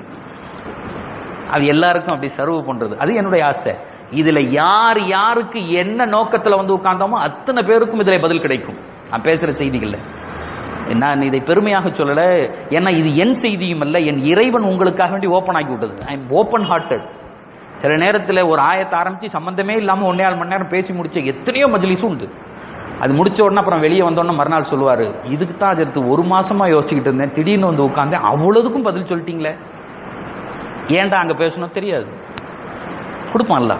Speaker 1: அது எல்லாருக்கும் அப்படி சர்வ் பண்றது அது என்னுடைய ஆசை இதுல யார் யாருக்கு என்ன நோக்கத்துல வந்து உட்கார்ந்தோமோ அத்தனை பேருக்கும் இதுல பதில் கிடைக்கும் நான் பேசுற செய்திகள்ல நான் இதை பெருமையாக சொல்லல ஏன்னா இது என் செய்தியும் அல்ல என் இறைவன் உங்களுக்காக வேண்டி ஓப்பன் ஆக்கி விட்டது ஐ எம் ஓப்பன் ஹார்ட்டட் சில நேரத்தில் ஒரு ஆயத்தை ஆரம்பிச்சு சம்பந்தமே இல்லாம ஒன்னே ஆள் மணி நேரம் பேசி முடிச்ச எத்தனையோ மஜ்லிஸும் உண்டு அது முடிச்ச உடனே அப்புறம் வெளியே வந்தோடனே மறுநாள் சொல்லுவாரு இதுக்கு தான் அது எடுத்து ஒரு மாசமா யோசிச்சுக்கிட்டு இருந்தேன் திடீர்னு வந்து உட்கார்ந்தேன் அவ்வளவுக்கும் பதில் சொல்லிட்டீங்களே ஏன்டா அங்க பேசணும் தெரியாது கொடுப்பான்ல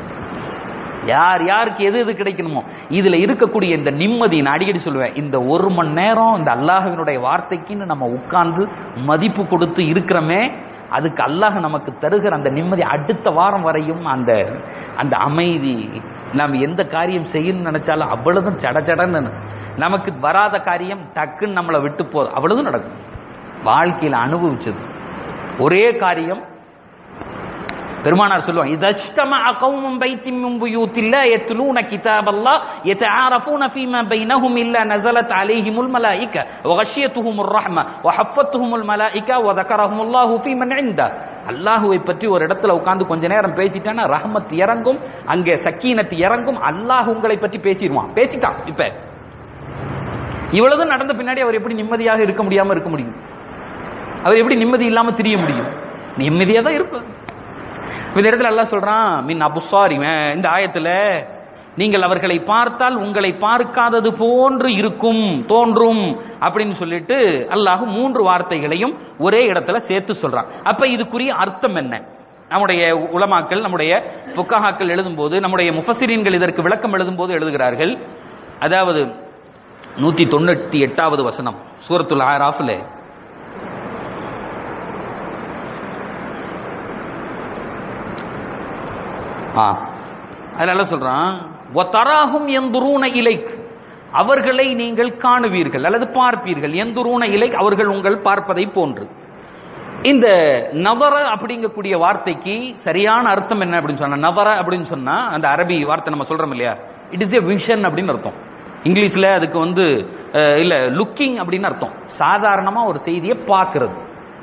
Speaker 1: யார் யாருக்கு எது எது கிடைக்கணுமோ இதுல இருக்கக்கூடிய இந்த நிம்மதி நான் அடிக்கடி சொல்லுவேன் இந்த ஒரு மணி நேரம் இந்த அல்லாஹ்வினுடைய வார்த்தைக்குன்னு நம்ம உட்கார்ந்து மதிப்பு கொடுத்து இருக்கிறோமே அதுக்கு அல்லாஹ் நமக்கு தருகிற அந்த நிம்மதி அடுத்த வாரம் வரையும் அந்த அந்த அமைதி நாம் எந்த காரியம் செய்யணும்னு நினைச்சாலும் அவ்வளவுதான் சட சடன்னு நமக்கு வராத காரியம் டக்குன்னு நம்மளை விட்டு போதும் அவ்வளவுதான் நடக்கும் வாழ்க்கையில அனுபவிச்சது ஒரே காரியம் பெருமானார் சொல்லுவாங்க இதஜ்தம قوم بيت من بيوت الله يتلون كتاب الله يتعارفون فيما بينهم الا نزلت عليهم الملائكه وغشيتهم الرحمه وحفتهم الملائكه وذكرهم الله في من عنده அல்லாஹுவை பற்றி ஒரு இடத்துல உட்கார்ந்து கொஞ்ச நேரம் பேசிட்டானா ரஹமத் இறங்கும் அங்கே சக்கீனத் இறங்கும் அல்லாஹ் உங்களை பற்றி பேசிடுவான் பேசிட்டான் இப்ப இவ்வளவு நடந்த பின்னாடி அவர் எப்படி நிம்மதியாக இருக்க முடியாம இருக்க முடியும் அவர் எப்படி நிம்மதி இல்லாம திரிய முடியும் நிம்மதியா தான் இருப்பார் இந்த இடத்துல எல்லாம் சொல்றான் மின் அபுசாரி இந்த ஆயத்துல நீங்கள் அவர்களை பார்த்தால் உங்களை பார்க்காதது போன்று இருக்கும் தோன்றும் அப்படின்னு சொல்லிட்டு அல்லாஹ் மூன்று வார்த்தைகளையும் ஒரே இடத்துல சேர்த்து சொல்றான் அப்ப இதுக்குரிய அர்த்தம் என்ன நம்முடைய உலமாக்கள் நம்முடைய புக்கஹாக்கள் எழுதும்போது நம்முடைய முஃபசிரீன்கள் இதற்கு விளக்கம் எழுதும்போது எழுதுகிறார்கள் அதாவது நூத்தி தொண்ணூத்தி எட்டாவது வசனம் சூரத்துல் ஆராஃபில் ஆ அதனால சொல்றான் வதராஹும் எந்துரூன இலைக் அவர்களை நீங்கள் காணுவீர்கள் அல்லது பார்ப்பீர்கள் எந்துரூன இலைக் அவர்கள் உங்கள் பார்ப்பதை போன்று இந்த நவர அப்படிங்கக்கூடிய வார்த்தைக்கு சரியான அர்த்தம் என்ன அப்படின்னு சொன்னா நவர அப்படின்னு சொன்னா அந்த அரபி வார்த்தை நம்ம சொல்றோம் இல்லையா இட் இஸ் ஏ விஷன் அப்படின்னு அர்த்தம் இங்கிலீஷ்ல அதுக்கு வந்து அஹ், இல்ல லுக்கிங் அப்படின்னு அர்த்தம் சாதாரணமா ஒரு செய்தியை பார்க்கிறது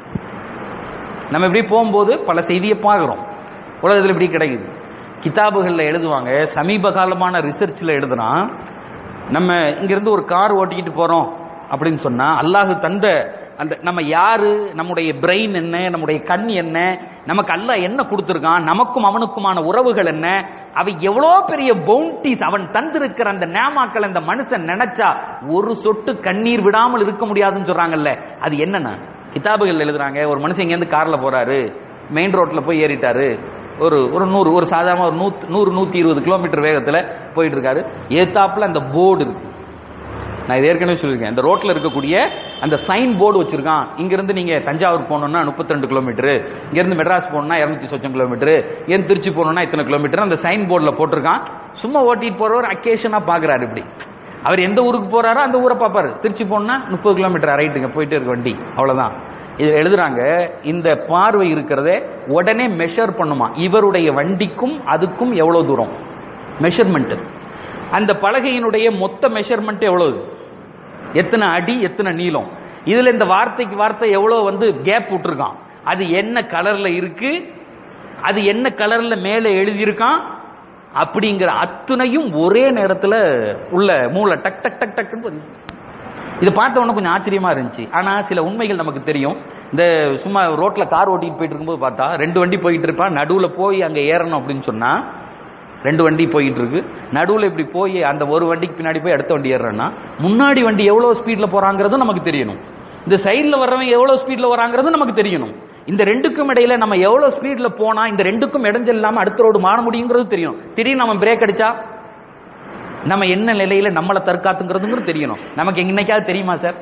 Speaker 1: நம்ம இப்படி போகும்போது பல செய்தியை பார்க்குறோம் உலகத்தில் இப்படி கிடைக்குது கிதாபுகளில் எழுதுவாங்க சமீப காலமான ரிசர்ச்சில் எழுதுனா நம்ம இங்கிருந்து ஒரு கார் ஓட்டிக்கிட்டு போகிறோம் அப்படின்னு சொன்னால் அல்லாஹ் தந்த அந்த நம்ம யாரு நம்முடைய பிரெயின் என்ன நம்முடைய கண் என்ன நமக்கு அல்லாஹ் என்ன கொடுத்துருக்கான் நமக்கும் அவனுக்குமான உறவுகள் என்ன அவை எவ்வளோ பெரிய பவுண்டிஸ் அவன் தந்திருக்கிற அந்த நேமாக்கள் அந்த மனுஷன் நினைச்சா ஒரு சொட்டு கண்ணீர் விடாமல் இருக்க முடியாதுன்னு சொல்றாங்கல்ல அது என்னன்னா கிதாபுகள் எழுதுறாங்க ஒரு மனுஷன் இங்கேருந்து கார்ல போறாரு மெயின் ரோட்ல போய் ஏறிட்டாரு ஒரு ஒரு நூறு ஒரு சாதாரண ஒரு நூத் நூறு நூத்தி இருபது கிலோமீட்டர் வேகத்துல போயிட்டு இருக்காரு ஏத்தாப்புல அந்த போர்டு இருக்கு நான் இது ஏற்கனவே சொல்லியிருக்கேன் இந்த ரோட்ல இருக்கக்கூடிய அந்த சைன் போர்டு வச்சிருக்கான் இங்க இருந்து நீங்க தஞ்சாவூர் போகணும்னா 32 கிலோமீட்டர் இங்க இருந்து மெட்ராஸ் போகணும்னா இருநூத்தி சொச்சம் கிலோமீட்டர் இங்க திருச்சி போகணும்னா இத்தனை கிலோமீட்டர் அந்த சைன் போர்டுல போட்டிருக்கான் சும்மா ஓட்டிட்டு போறவர் அக்கேஷனா பாக்குறாரு இப்படி அவர் எந்த ஊருக்கு போறாரோ அந்த ஊரை பார்ப்பாரு திருச்சி போனா முப்பது கிலோமீட்டர் ரைட்டுங்க போயிட்டே இருக்க வண்டி அவ்வளவுதான் இது எழுதுறாங்க இந்த பார்வை இருக்கிறதே உடனே மெஷர் பண்ணுமா இவருடைய வண்டிக்கும் அதுக்கும் எவ்வளவு தூரம் மெஷர்மெண்ட் அந்த பலகையினுடைய மொத்த மெஷர்மெண்ட் எவ்வளவு எத்தனை அடி எத்தனை நீளம் இதுல இந்த வார்த்தைக்கு வார்த்தை எவ்வளவு வந்து கேப் விட்டுருக்கான் அது என்ன கலர்ல இருக்கு அது என்ன கலர்ல மேலே எழுதியிருக்கான் அப்படிங்கிற அத்துணையும் ஒரே நேரத்துல உள்ள மூளை டக் டக் டக் டக்குன்னு பதியும். இது பார்த்த உடனே கொஞ்சம் ஆச்சரியமா இருந்துச்சு ஆனா சில உண்மைகள் நமக்கு தெரியும் இந்த சும்மா ரோட்ல கார் ஓட்டிட்டு போயிட்டு இருக்கும்போது பார்த்தா ரெண்டு வண்டி போயிட்டு இருப்பா நடுவுல போய் அங்க ஏறணும் அப்படின்னு சொன்னா ரெண்டு வண்டி போயிட்டு இருக்கு நடுவுல இப்படி போய் அந்த ஒரு வண்டிக்கு பின்னாடி போய் அடுத்த வண்டி ஏறுறேன்னா முன்னாடி வண்டி எவ்வளவு ஸ்பீட்ல போறாங்கிறதும் நமக்கு தெரியணும் இந்த சைடுல வர்றவன் எவ்வளவு ஸ்பீட்ல வராங்கிறதும் நமக்கு தெரியணும் இந்த ரெண்டுக்கும் இடையில நம்ம எவ்வளவு ஸ்பீட்ல போனா இந்த ரெண்டுக்கும் இடைஞ்சல் இல்லாம அடுத்த ரோடு மாற முடியுங்கிறது தெரியும் திடீர்னு நம்ம பிரேக் அடிச்சா நம்ம என்ன நிலையில நம்மளை தற்காத்துங்கிறதுங்கிறது தெரியணும் நமக்கு என்னைக்காவது தெரியுமா சார்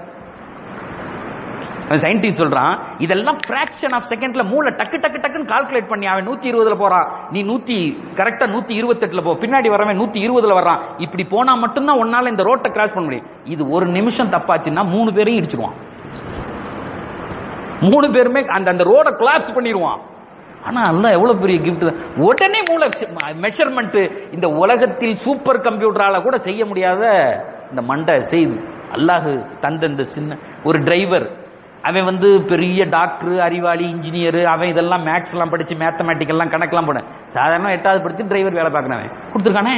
Speaker 1: சயின்டிஸ்ட் சொல்றான் இதெல்லாம் ஃபிராக்ஷன் ஆஃப் செகண்ட்ல மூளை டக்கு டக்கு டக்குன்னு கால்குலேட் பண்ணி அவன் நூத்தி இருபதுல போறான் நீ நூத்தி கரெக்டா நூத்தி இருபத்தெட்டுல போ பின்னாடி வரவன் நூத்தி இருபதுல வர்றான் இப்படி போனா மட்டும்தான் உன்னால இந்த ரோட்டை கிராஸ் பண்ண முடியும் இது ஒரு நிமிஷம் தப்பாச்சுன்னா மூணு பேரையும் இடிச்சிருவான் மூணு பேருமே அந்த அந்த ரோட கொலாப்ஸ் பண்ணிடுவான் ஆனா அல்லாஹ் எவ்வளவு பெரிய கிஃப்ட் உடனே மூளை மெஷர்மெண்ட் இந்த உலகத்தில் சூப்பர் கம்ப்யூட்டரால கூட செய்ய முடியாத இந்த மண்டை செய்து அல்லாஹ் தந்த இந்த சின்ன ஒரு டிரைவர் அவன் வந்து பெரிய டாக்டர் அறிவாளி இன்ஜினியர் அவன் இதெல்லாம் மேக்ஸ் எல்லாம் படிச்சு மேத்தமேட்டிக் எல்லாம் கணக்கெல்லாம் போன சாதாரண எட்டாவது படிச்சு டிரைவர் வேலை பார்க்கறவன் கொடுத்துருக்கானே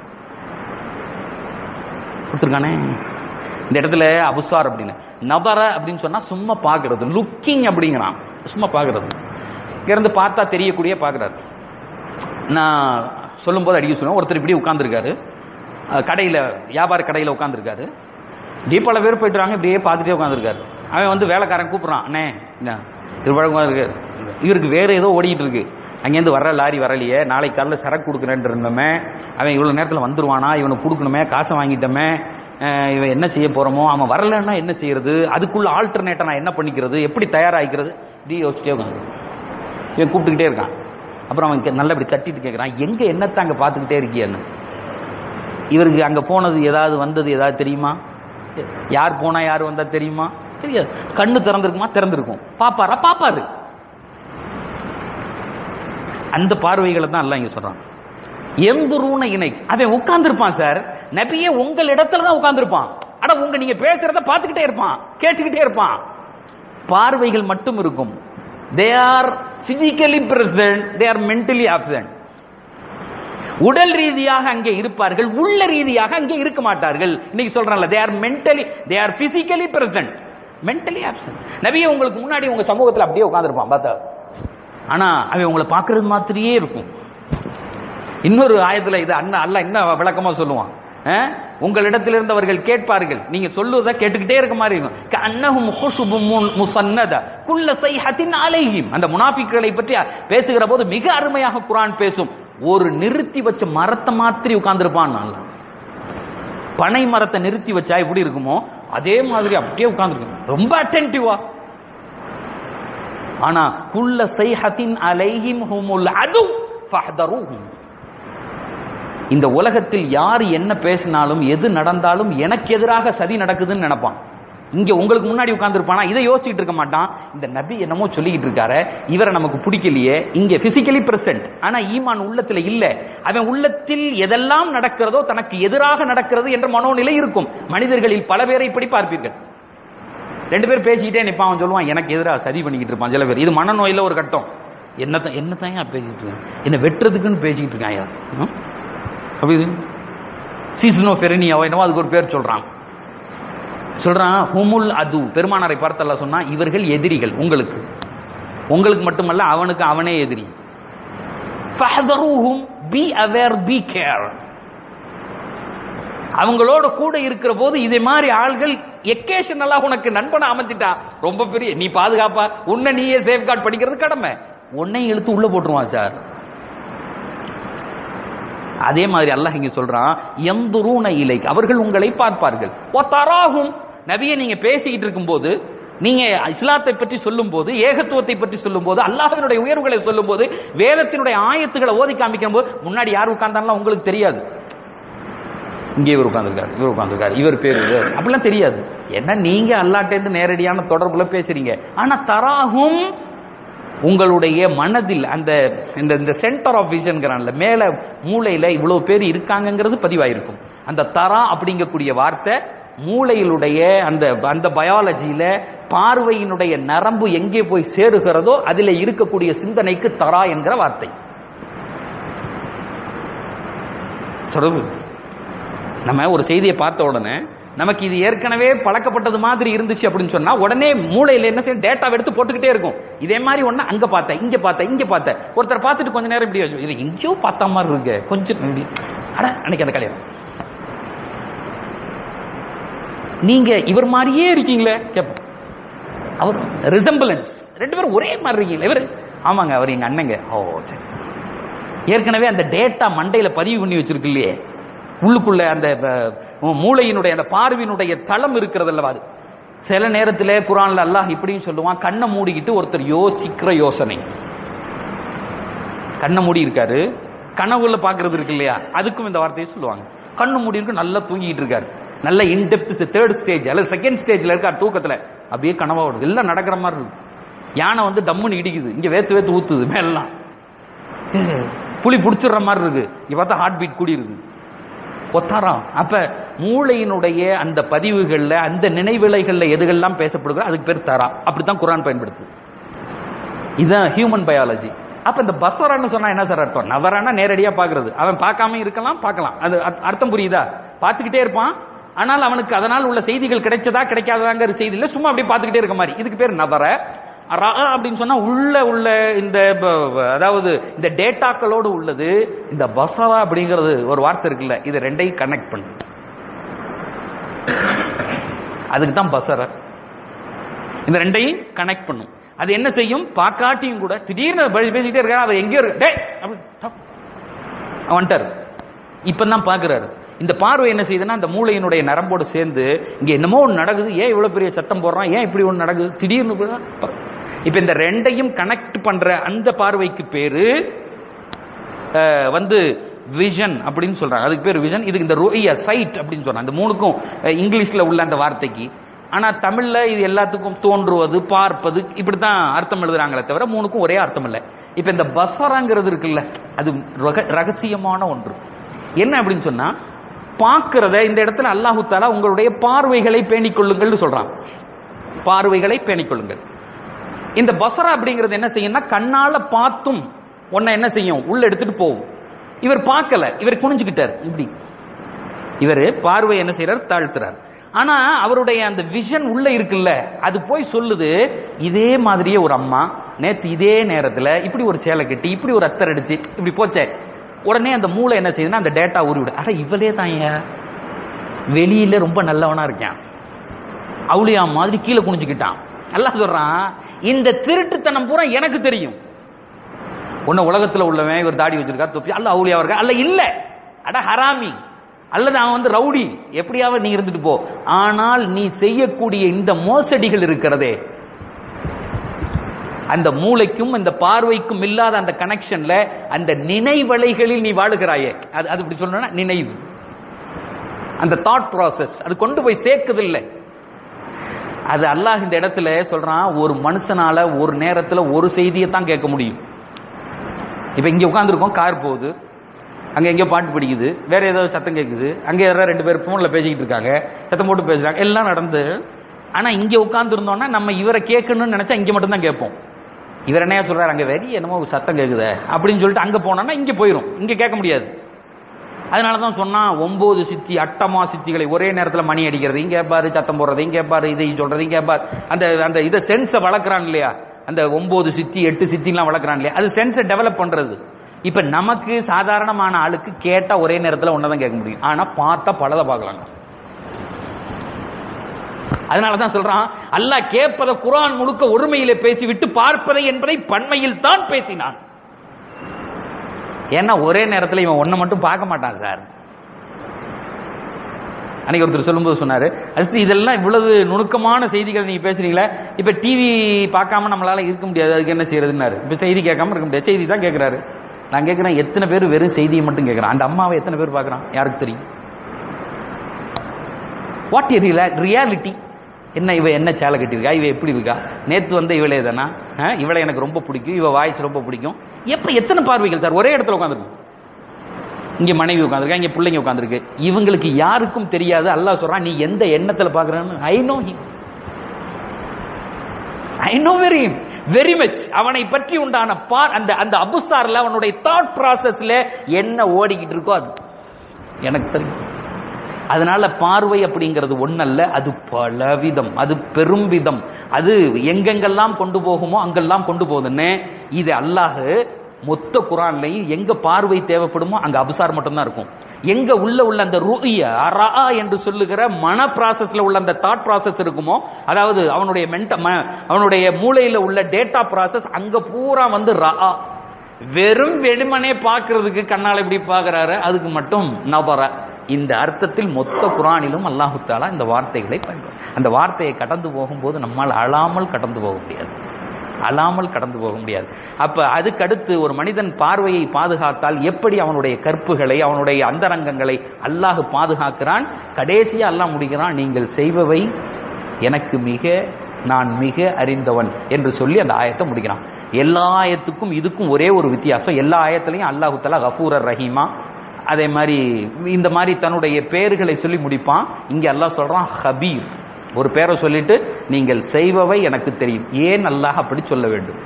Speaker 1: கொடுத்துருக்கானே இந்த இடத்துல அபுசார் அப்படின்னு நபர அப்படின்னு சொன்னா சும்மா பார்க்கிறது லுக்கிங் அப்படிங்கிறான் சும்மா பார்க்கிறது இருந்து பார்த்தா தெரியக்கூடிய பார்க்கறாரு நான் சொல்லும்போது அடிக்க சொல்லுவேன் ஒருத்தர் இப்படி உட்காந்துருக்காரு கடையில் வியாபார கடையில் உட்காந்துருக்காரு இப்படியே பல பேர் போயிட்டுறாங்க இப்படியே பார்த்துட்டே உட்காந்துருக்காரு அவன் வந்து வேலைக்காரன் கூப்பிட்றான் அண்ணே என்ன திருப்பழக்கம் இருக்கு இவருக்கு வேற ஏதோ ஓடிக்கிட்டு இருக்கு அங்கேருந்து வர்ற லாரி வரலையே நாளைக்கு காலையில் சரக்கு கொடுக்குறேன்ட்டு இருந்தோமே அவன் இவ்வளோ நேரத்தில் வந்துருவானா இவனை கொடுக்கணுமே காசை வாங்கிட்டோமே அஹ் இவன் என்ன செய்ய போறோமோ அவன் வரலன்னா என்ன செய்யறது அதுக்குள்ள ஆல்டர்னேட்டை நான் என்ன பண்ணிக்கிறது எப்படி தயாராகிக்கிறது இப்படி யோசிச்சிட்டே உட்காந்து இவன் கூப்பிட்டுக்கிட்டே இருக்கான் அப்புறம் அவன் கே- நல்லா இப்படி தட்டிட்டு கேட்குறான் எங்க என்னத்தை அங்கே பார்த்துக்கிட்டே இருக்கியன்னு இவருக்கு அங்கே போனது ஏதாவது வந்தது ஏதாவது தெரியுமா யார் போனா யார் வந்தா தெரியுமா தெரியாது கண்ணு திறந்திருக்குமா திறந்திருக்கும் பாப்பாரா பாப்பாரு அந்த பார்வைகளை தான் எல்லாம் இங்க சொல்றான் எந்தூருன இணை அவன் உட்கார்ந்திருப்பான் சார் நபியே உங்கள் இடத்துல தான் உட்கார்ந்திருப்பான் அட உங்க நீங்க பேசுறத பார்த்துக்கிட்டே இருப்பான் கேட்டுக்கிட்டே இருப்பான் பார்வைகள் மட்டும் இருக்கும் they are physically present they are mentally absent உடல் ரீதியாக அங்கே இருப்பார்கள் உள்ள ரீதியாக அங்கே இருக்க மாட்டார்கள் இன்னைக்கு சொல்றேன்ல they are mentally they are physically present mentally absent நபியே உங்களுக்கு முன்னாடி உங்க சமூகத்தில் அப்படியே உட்கார்ந்திருப்பான் பார்த்தா ஆனா அவன் உங்களை பார்க்கறது மாதிரியே இருக்கும் இன்னொரு ஆயத்துல இது அண்ணா அல்ல இன்னும் விளக்கமா சொல்லுவான் அஹ்? உங்களிடத்திலிருந்து அவர்கள் கேட்பார்கள் நீங்க சொல்லுவதை கேட்டுக்கிட்டே இருக்க மாதிரி இருக்கும் அன்னஹும் ஹுஷுபும் முன் முசன்னத குல்ல சைஹத்தின் அலைஹிம் அந்த முனாஃபிக்களை பற்றி பேசுகிற போது மிக அருமையாக குர்ஆன் பேசும் ஒரு நிறுத்தி வச்ச மரத்தை மாத்திரி உட்கார்ந்திருப்பான் நல்லா பனை மரத்தை நிறுத்தி வச்சா எப்படி இருக்குமோ அதே மாதிரி அப்படியே உட்கார்ந்துருக்கும் ரொம்ப அட்டென்டிவா ஆனா குல்ல சைஹத்தின் அலைஹிம் ஹுமுல் அது ஃபஹ்தரூஹும் இந்த உலகத்தில் யார் என்ன பேசினாலும் எது நடந்தாலும் எனக்கு எதிராக சதி நடக்குதுன்னு நினைப்பான் இங்க உங்களுக்கு முன்னாடி உட்கார்ந்துருப்பானா இதை யோசிச்சுட்டு இருக்க மாட்டான் இந்த நபி என்னமோ சொல்லிக்கிட்டு இருக்காரு இவரை நமக்கு பிடிக்கலையே இங்க பிசிக்கலி பிரசன்ட் ஆனா ஈமான் உள்ளத்துல இல்ல அவன் உள்ளத்தில் எதெல்லாம் நடக்கிறதோ தனக்கு எதிராக நடக்கிறது என்ற மனோநிலை இருக்கும் மனிதர்களில் பல பேரை இப்படி பார்ப்பீர்கள் ரெண்டு பேர் பேசிக்கிட்டே நிப்பான் அவன் சொல்லுவான் எனக்கு எதிராக சதி பண்ணிக்கிட்டு இருப்பான் சில பேர் இது மனநோயில ஒரு கட்டம் என்னத்தான் என்னத்தான் ஏன் பேசிக்கிட்டு இருக்கான் என்ன வெட்டுறதுக்குன்னு பேசிக்கிட்டு இருக்கான் ஐயா ம்? அப்படி இது சீசனோ பெருனியாவோ என்னவோ அதுக்கு ஒரு பேர் சொல்றான் சொல்றான் ஹுமுல் அது பெருமானாரை பார்த்தல்ல சொன்னா இவர்கள் எதிரிகள் உங்களுக்கு உங்களுக்கு மட்டுமல்ல அவனுக்கு அவனே எதிரி ஃபஹதருஹும் பி அவேர் பி கேர் அவங்களோட கூட இருக்கிற போது இதே மாதிரி ஆள்கள் எக்கேஷனலா உனக்கு நண்பனா அமைஞ்சிட்டான் ரொம்ப பெரிய நீ பாதுகாப்பா உன்னை நீயே சேஃப்கார்ட் பண்ணிக்கிறது கடமை உன்னையும் இழுத்து உள்ள போட்டுருவான் சார் அதே மாதிரி அல்லாஹ் இங்க சொல்றான் எந்துரூன இலை அவர்கள் உங்களை பார்ப்பார்கள் ஒத்தராகும் நபியை நீங்க பேசிக்கிட்டு இருக்கும்போது நீங்க இஸ்லாத்தை பற்றி சொல்லும்போது ஏகத்துவத்தை பற்றி சொல்லும்போது அல்லாஹ்வினுடைய உயர்வுகளை சொல்லும்போது வேதத்தினுடைய ஆயத்துக்களை ஓதி காமிக்கும் போது முன்னாடி யார் உட்கார்ந்தாலும் உங்களுக்கு தெரியாது இங்கே இவர் உட்கார்ந்திருக்காரு இவர் உட்கார்ந்திருக்காரு இவர் பேர் இது அப்படிலாம் தெரியாது ஏன்னா நீங்க அல்லாட்டேந்து நேரடியான தொடர்புல பேசுறீங்க ஆனா தராகும் உங்களுடைய மனதில் அந்த இந்த இந்த சென்டர் ஆஃப் விஷன்கிறான்ல மேல மூளையில இவ்வளவு பேர் இருக்காங்கங்கிறது பதிவாயிருக்கும் அந்த தரா அப்படிங்கக்கூடிய வார்த்தை மூளையிலுடைய அந்த அந்த பயாலஜியில பார்வையினுடைய நரம்பு எங்கே போய் சேருகிறதோ அதில் இருக்கக்கூடிய சிந்தனைக்கு தரா என்கிற வார்த்தை தொடர்பு நம்ம ஒரு செய்தியை பார்த்த உடனே நமக்கு இது ஏற்கனவே பழக்கப்பட்டது மாதிரி இருந்துச்சு அப்படின்னு சொன்னா உடனே மூளையில என்ன செய்யும் டேட்டா எடுத்து போட்டுக்கிட்டே இருக்கும் இதே மாதிரி ஒண்ணு அங்க பார்த்தேன் இங்க பார்த்தேன் இங்க பார்த்தேன் ஒருத்தர் பார்த்துட்டு கொஞ்ச நேரம் இப்படி யோசிச்சு, இது எங்கேயோ பார்த்த மாதிரி இருக்கு கொஞ்சம் இப்படி அட அன்னைக்கு அந்த கல்யாணம் நீங்க இவர் மாதிரியே இருக்கீங்களே கேட்போம் அவர் ரிசம்பிளன்ஸ் ரெண்டு பேரும் ஒரே மாதிரி இருக்கீங்களே இவர் ஆமாங்க அவர் எங்க அண்ணங்க ஓ சரி ஏற்கனவே அந்த டேட்டா மண்டையில பதிவு பண்ணி வச்சிருக்கு இல்லையே உள்ளுக்குள்ள அந்த அஹ், மூளையினுடைய அந்த பார்வையினுடைய தளம் இருக்கிறதல்லவா அது சில நேரத்தில் குரான்ல அல்லாஹ் இப்படியும் சொல்லுவான் கண்ணை மூடிக்கிட்டு ஒருத்தர் யோசிக்கிற யோசனை கண்ணை மூடி இருக்காரு கனவுல பாக்குறது இருக்கு இல்லையா அதுக்கும் இந்த வார்த்தையை சொல்லுவாங்க கண்ணு மூடி இருக்கு நல்லா தூங்கிட்டு இருக்காரு நல்ல இன்டெப்த் தேர்ட் ஸ்டேஜ் அல்லது செகண்ட் ஸ்டேஜ்ல இருக்கார் தூக்கத்துல அப்படியே கனவா வருது எல்லாம் நடக்கிற மாதிரி இருக்கு யானை வந்து டம்முன்னு இடிக்குது இங்க வேத்து வேத்து ஊத்துது மேலாம் புலி பிடிச்சிடுற மாதிரி இருக்கு இங்க பார்த்தா ஹார்ட் பீட் கூடி இருக்கு ஒத்தாராம் அப்ப மூளையினுடைய அந்த பதிவுகள்ல அந்த நினைவிலைகள்ல எதுகெல்லாம் பேசப்படுகிறோ அதுக்கு பேர் தரா அப்படித்தான் குரான் பயன்படுத்து இதுதான் ஹியூமன் பயாலஜி அப்ப இந்த பஸ்வரான்னு சொன்னா என்ன சார் அர்த்தம் நவரானா நேரடியா பாக்குறது அவன் பார்க்காம இருக்கலாம் பார்க்கலாம் அது அர்த்த- அர்த்தம் புரியுதா பார்த்துக்கிட்டே இருப்பான் ஆனால் அவனுக்கு அதனால் உள்ள செய்திகள் கிடைச்சதா கிடைக்காதாங்கிற செய்தி இல்ல சும்மா அப்படியே பார்த்துக்கிட்டே இருக்க மாதிரி இதுக்கு பேர் நவர ரா அப்படின்னு சொன்னா உள்ள உள்ள இந்த ப- ப- அதாவது இந்த டேட்டாக்களோடு உள்ளது இந்த பசரா அப்படிங்கிறது ஒரு வார்த்தை இருக்குல்ல இது ரெண்டையும் கனெக்ட் பண்ணு அதுக்கு தான் பசர இந்த ரெண்டையும் கனெக்ட் பண்ணும் அது என்ன செய்யும் பாக்காட்டியும் கூட திடீர்னு பே- பேசிக்கிட்டே இருக்காரு அவர் எங்கேயோ இருக்கு டேய் அப்படி டப். அவன் வந்துட்டாரு இப்பதான் பாக்குறாரு இந்த பார்வை என்ன செய்யுதுன்னா அந்த மூளையினுடைய நரம்போடு சேர்ந்து இங்க என்னமோ ஒன்று நடக்குது ஏன் இவ்வளவு பெரிய சத்தம் போடுறான் ஏன் இப்படி ஒன்று நடக்குது திடீர்னு போய் ப- இப்ப இந்த ரெண்டையும் கனெக்ட் பண்ற அந்த பார்வைக்கு பேரு அஹ், வந்து விஷன் அப்படின்னு சொல்றாங்க அதுக்கு பேர் விஷன் இதுக்கு இந்த ருய்ய சைட் அப்படின்னு சொல்றாங்க அந்த மூணுக்கும் அஹ், இங்கிலீஷ்ல உள்ள அந்த வார்த்தைக்கு ஆனா தமிழ்ல இது எல்லாத்துக்கும் தோன்றுவது பார்ப்பது இப்படித்தான் அர்த்தம் எழுதுறாங்களே தவிர மூணுக்கும் ஒரே அர்த்தம் இல்லை இப்ப இந்த பசராங்கிறது இருக்குல்ல அது ரக- ரகசியமான ஒன்று என்ன அப்படின்னு சொன்னா பார்க்கிறத இந்த இடத்துல அல்லாஹு தாலா உங்களுடைய பார்வைகளை பேணிக் கொள்ளுங்கள்னு சொல்றான் பார்வைகளை பேணிக் கொள்ளுங்கள் இந்த பசரா அப்படிங்கிறது என்ன செய்யும்னா கண்ணால பார்த்தும் உன்னை என்ன செய்யும் உள்ள எடுத்துட்டு போகும் இவர் பார்க்கல இவர் குனிஞ்சுக்கிட்டார் இப்படி இவர் பார்வை என்ன செய்யறார் தாழ்த்துறார் ஆனா அவருடைய அந்த விஷன் உள்ள இருக்குல்ல அது போய் சொல்லுது இதே மாதிரியே ஒரு அம்மா நேத்து இதே நேரத்துல இப்படி ஒரு சேலை கட்டி இப்படி ஒரு அத்தர் அடிச்சு இப்படி போச்சே உடனே அந்த மூளை என்ன செய்யுதுன்னா அந்த டேட்டா உருவிடு அட இவளே தான் வெளியில ரொம்ப நல்லவனா இருக்கான் அவுளியா மாதிரி கீழே குனிஞ்சுக்கிட்டான் அல்லாஹ் சொல்றான் இந்த திருட்டுத்தனம் பூரா எனக்கு தெரியும் உன்ன உலகத்துல உள்ளவன் இவர் தாடி வச்சிருக்கா தொப்பி அல்ல அவுளியா இருக்கா அல்ல இல்ல அட ஹராமி அல்லது அவன் வந்து ரவுடி எப்படியாவது நீ இருந்துட்டு போ ஆனால் நீ செய்யக்கூடிய இந்த மோசடிகள் இருக்கிறதே அந்த மூளைக்கும் இந்த பார்வைக்கும் இல்லாத அந்த கனெக்ஷன்ல அந்த நினைவலைகளில் நீ வாழுகிறாயே அது அது இப்படி சொல்லணும்னா நினைவு அந்த தாட் ப்ராசஸ் அது கொண்டு போய் சேர்க்குதில்லை அது அல்லாஹ் இந்த இடத்துல சொல்றான் ஒரு மனுஷனால ஒரு நேரத்துல ஒரு செய்தியை தான் கேட்க முடியும் இப்ப இங்க உட்காந்துருக்கோம் கார் போகுது அங்க எங்கேயோ பாட்டு பிடிக்குது வேற ஏதோ சத்தம் கேட்குது அங்க யாராவது ரெண்டு பேர் போன்ல பேசிக்கிட்டு இருக்காங்க சத்தம் போட்டு பேசுறாங்க எல்லாம் நடந்து ஆனா இங்க உட்கார்ந்து இருந்தோம்னா நம்ம இவரை கேட்கணும்னு நினைச்சா இங்க மட்டும் தான் கேட்போம் இவர் என்னையா சொல்றாரு அங்க வெளிய என்னமோ ஒரு சத்தம் கேக்குதே அப்படின்னு சொல்லிட்டு அங்க போனோம்னா இங்க போயிரும் இங்க கேட்க முடியாது அதனால தான் சொன்னா ஒன்பது சித்தி அட்டமா சித்திகளை ஒரே நேரத்தில் மணி அடிக்கிறது இங்க கேட்பாரு சத்தம் போடுறது இங்க கேட்பாரு இதை சொல்றது இங்க கேட்பாரு அந்த அந்த இதை சென்ஸை வளர்க்குறான் இல்லையா அந்த ஒன்பது சித்தி எட்டு சித்திலாம் வளர்க்குறான் இல்லையா அது சென்ஸை டெவலப் பண்றது இப்ப நமக்கு சாதாரணமான ஆளுக்கு கேட்டா ஒரே நேரத்தில் ஒன்னதான் கேட்க முடியும் ஆனா பார்த்தா பலதை பார்க்கலாங்க அதனால தான் சொல்றான் அல்லாஹ் கேட்பதை குரான் முழுக்க ஒருமையிலே பேசிவிட்டு பார்ப்பதை என்பதை பன்மையில் தான் பேசினான் ஏன்னா ஒரே நேரத்தில் இவன் ஒன்றை மட்டும் பார்க்க மாட்டான் சார் அன்னைக்கு ஒருத்தர் சொல்லும்போது சொன்னாரு அஸ்தி இதெல்லாம் இவ்வளவு நுணுக்கமான செய்திகள் நீங்க பேசுறீங்களே இப்ப டிவி பார்க்காம நம்மளால இருக்க முடியாது அதுக்கு என்ன செய்யறதுன்னாரு இப்ப செய்தி கேட்காம இருக்க முடியாது செய்தி தான் கேட்கிறாரு நான் கேட்கிறேன் எத்தனை பேர் வெறும் செய்தியை மட்டும் கேட்கறான் அந்த அம்மாவை எத்தனை பேர் பார்க்கறான் யாருக்கு தெரியும் வாட் இ ரியாலிட்டி என்ன இவ என்ன சேலை கட்டியிருக்கா இவ எப்படி இருக்கா நேத்து வந்த இவளே தானா ஆ, இவளை எனக்கு ரொம்ப பிடிக்கும் இவ வாய்ஸ் ரொம்ப பிடிக்கும் எப்ப எத்தனை பார்வைகள் சார் ஒரே இடத்துல உட்காந்துருக்கும் இங்க மனைவி உட்காந்துருக்கா இங்க பிள்ளைங்க உட்காந்துருக்கு இவங்களுக்கு யாருக்கும் தெரியாது அல்லாஹ் சொல்றான் நீ எந்த எண்ணத்துல பாக்குறன்னு I know him I know very very much அவனை பற்றி உண்டான பார் அந்த அந்த அபுசார்ல அவனுடைய தாட் ப்ராசஸ்ல என்ன ஓடிக்கிட்டு இருக்கோ அது எனக்கு தெரியும் அதனால பார்வை அப்படிங்கிறது ஒண்ணல்ல அது பலவிதம் அது பெரும்விதம் அது எங்கெங்கெல்லாம் கொண்டு போகுமோ அங்கெல்லாம் கொண்டு போகுதுன்னு இது அல்லாஹ் மொத்த குரான்லையும் எங்க பார்வை தேவைப்படுமோ அங்க அபுசார் மட்டும்தான் இருக்கும் எங்க உள்ள உள்ள அந்த ருஇய அரா என்று சொல்லுகிற மன ப்ராசஸ்ல உள்ள அந்த தாட் ப்ராசஸ் இருக்குமோ அதாவது அவனுடைய மென்ட ம- அவனுடைய மூளையில உள்ள டேட்டா ப்ராசஸ் அங்க பூரா வந்து ரா வெறும் வெறுமனே பார்க்கிறதுக்கு கண்ணால் எப்படி பார்க்கறாரு அதுக்கு மட்டும் நபர இந்த அர்த்தத்தில் மொத்த குரானிலும் அல்லாஹு தாலா இந்த வார்த்தைகளை பயன்படும் அந்த வார்த்தையை கடந்து போகும்போது நம்மால் அழாமல் கடந்து போக முடியாது அழாமல் கடந்து போக முடியாது அப்ப அதுக்கடுத்து ஒரு மனிதன் பார்வையை பாதுகாத்தால் எப்படி அவனுடைய கற்புகளை அவனுடைய அந்தரங்கங்களை அல்லாஹ் பாதுகாக்கிறான் கடைசியா அல்லாஹ் முடிக்கிறான் நீங்கள் செய்பவை எனக்கு மிக நான் மிக அறிந்தவன் என்று சொல்லி அந்த ஆயத்தை முடிக்கிறான் எல்லா ஆயத்துக்கும் இதுக்கும் ஒரே ஒரு வித்தியாசம் எல்லா ஆயத்திலையும் அல்லாஹு தலா கஃபூரர் ரஹீமா அதே மாதிரி இந்த மாதிரி தன்னுடைய பெயர்களை சொல்லி முடிப்பான் இங்க அல்லாஹ் சொல்றான் ஹபீர் ஒரு பேரை சொல்லிட்டு நீங்கள் செய்பவை எனக்கு தெரியும் ஏன் அல்லாஹ் அப்படி சொல்ல வேண்டும்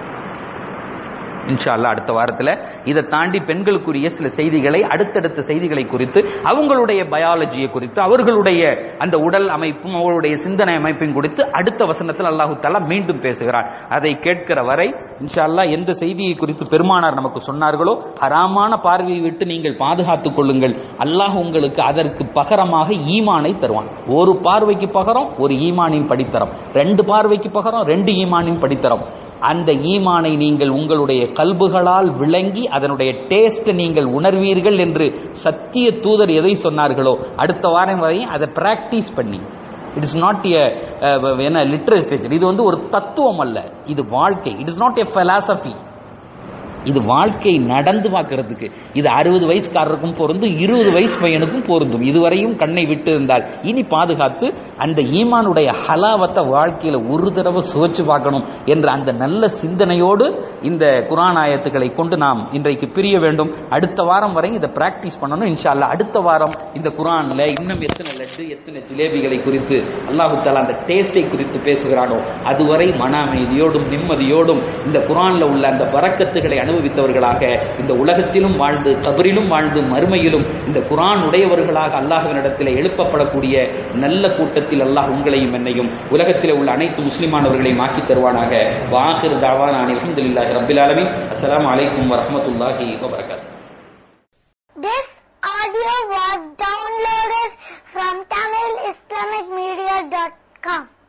Speaker 1: இன்ஷா அல்லாஹ் அடுத்த வாரத்தில் இதை தாண்டி பெண்களுக்குரிய சில செய்திகளை அடுத்தடுத்த செய்திகளை குறித்து அவங்களுடைய பயாலஜியை குறித்து அவர்களுடைய அந்த உடல் அமைப்பும் அவர்களுடைய சிந்தனை அமைப்பையும் குறித்து அடுத்த வசனத்தில் அல்லாஹு தாலா மீண்டும் பேசுகிறார் அதை கேட்கிற வரை இன்ஷா அல்லாஹ் எந்த செய்தியை குறித்து பெருமானார் நமக்கு சொன்னார்களோ ஹராமான பார்வையை விட்டு நீங்கள் பாதுகாத்துக் கொள்ளுங்கள் அல்லாஹ் உங்களுக்கு அதற்கு பகரமாக ஈமானை தருவான் ஒரு பார்வைக்கு பகரம் ஒரு ஈமானின் படித்தரம் ரெண்டு பார்வைக்கு பகரம் ரெண்டு ஈமானின் படித்தரம் அந்த ஈமானை நீங்கள் உங்களுடைய கல்புகளால் விளங்கி அதனுடைய டேஸ்ட் நீங்கள் உணர்வீர்கள் என்று சத்திய தூதர் எதை சொன்னார்களோ அடுத்த வாரம் வரை அதை பிராக்டிஸ் பண்ணி இட் இஸ் நாட் எ என்ன லிட்ரேச்சர் இது வந்து ஒரு தத்துவம் அல்ல இது வாழ்க்கை it is not a philosophy இது வாழ்க்கை நடந்து பார்க்கறதுக்கு இது அறுபது வயசுக்காரருக்கும் பொருந்தும் இருபது வயசு பையனுக்கும் பொருந்தும் இதுவரையும் கண்ணை விட்டு இருந்தால் இனி பாதுகாத்து அந்த ஈமானுடைய ஹலாவத்தை வாழ்க்கையில ஒரு தடவை சுவைச்சு பார்க்கணும் என்ற அந்த நல்ல சிந்தனையோடு இந்த குரான் ஆயத்துக்களை கொண்டு நாம் இன்றைக்கு பிரிய வேண்டும் அடுத்த வாரம் வரை இதை பிராக்டிஸ் பண்ணணும் இன்ஷா அல்லாஹ் அடுத்த வாரம் இந்த குரான்ல இன்னும் எத்தனை லட்டு எத்தனை ஜிலேபிகளை குறித்து அல்லாஹு தாலா அந்த டேஸ்டை குறித்து பேசுகிறானோ அதுவரை மன அமைதியோடும் நிம்மதியோடும் இந்த குரான்ல உள்ள அந்த பறக்கத்துகளை அனுபவித்தவர்களாக இந்த உலகத்திலும் வாழ்ந்து கபரிலும் வாழ்ந்து மறுமையிலும் இந்த குரான் உடையவர்களாக அல்லாஹ்வினிடத்தில் எழுப்பப்படக்கூடிய நல்ல கூட்டத்தில் அல்லாஹ் உங்களையும் என்னையும் உலகத்தில் உள்ள அனைத்து முஸ்லிமானவர்களையும் ஆக்கி தருவானாக வாஹிர் தாவான் அலமதுல்லாஹி ரபில் ஆலமீன் அஸ்ஸலாமு அலைக்கும் வரஹ்மத்துல்லாஹி வபரகாத்துஹு
Speaker 2: This audio was downloaded from TamilIslamicMedia.com.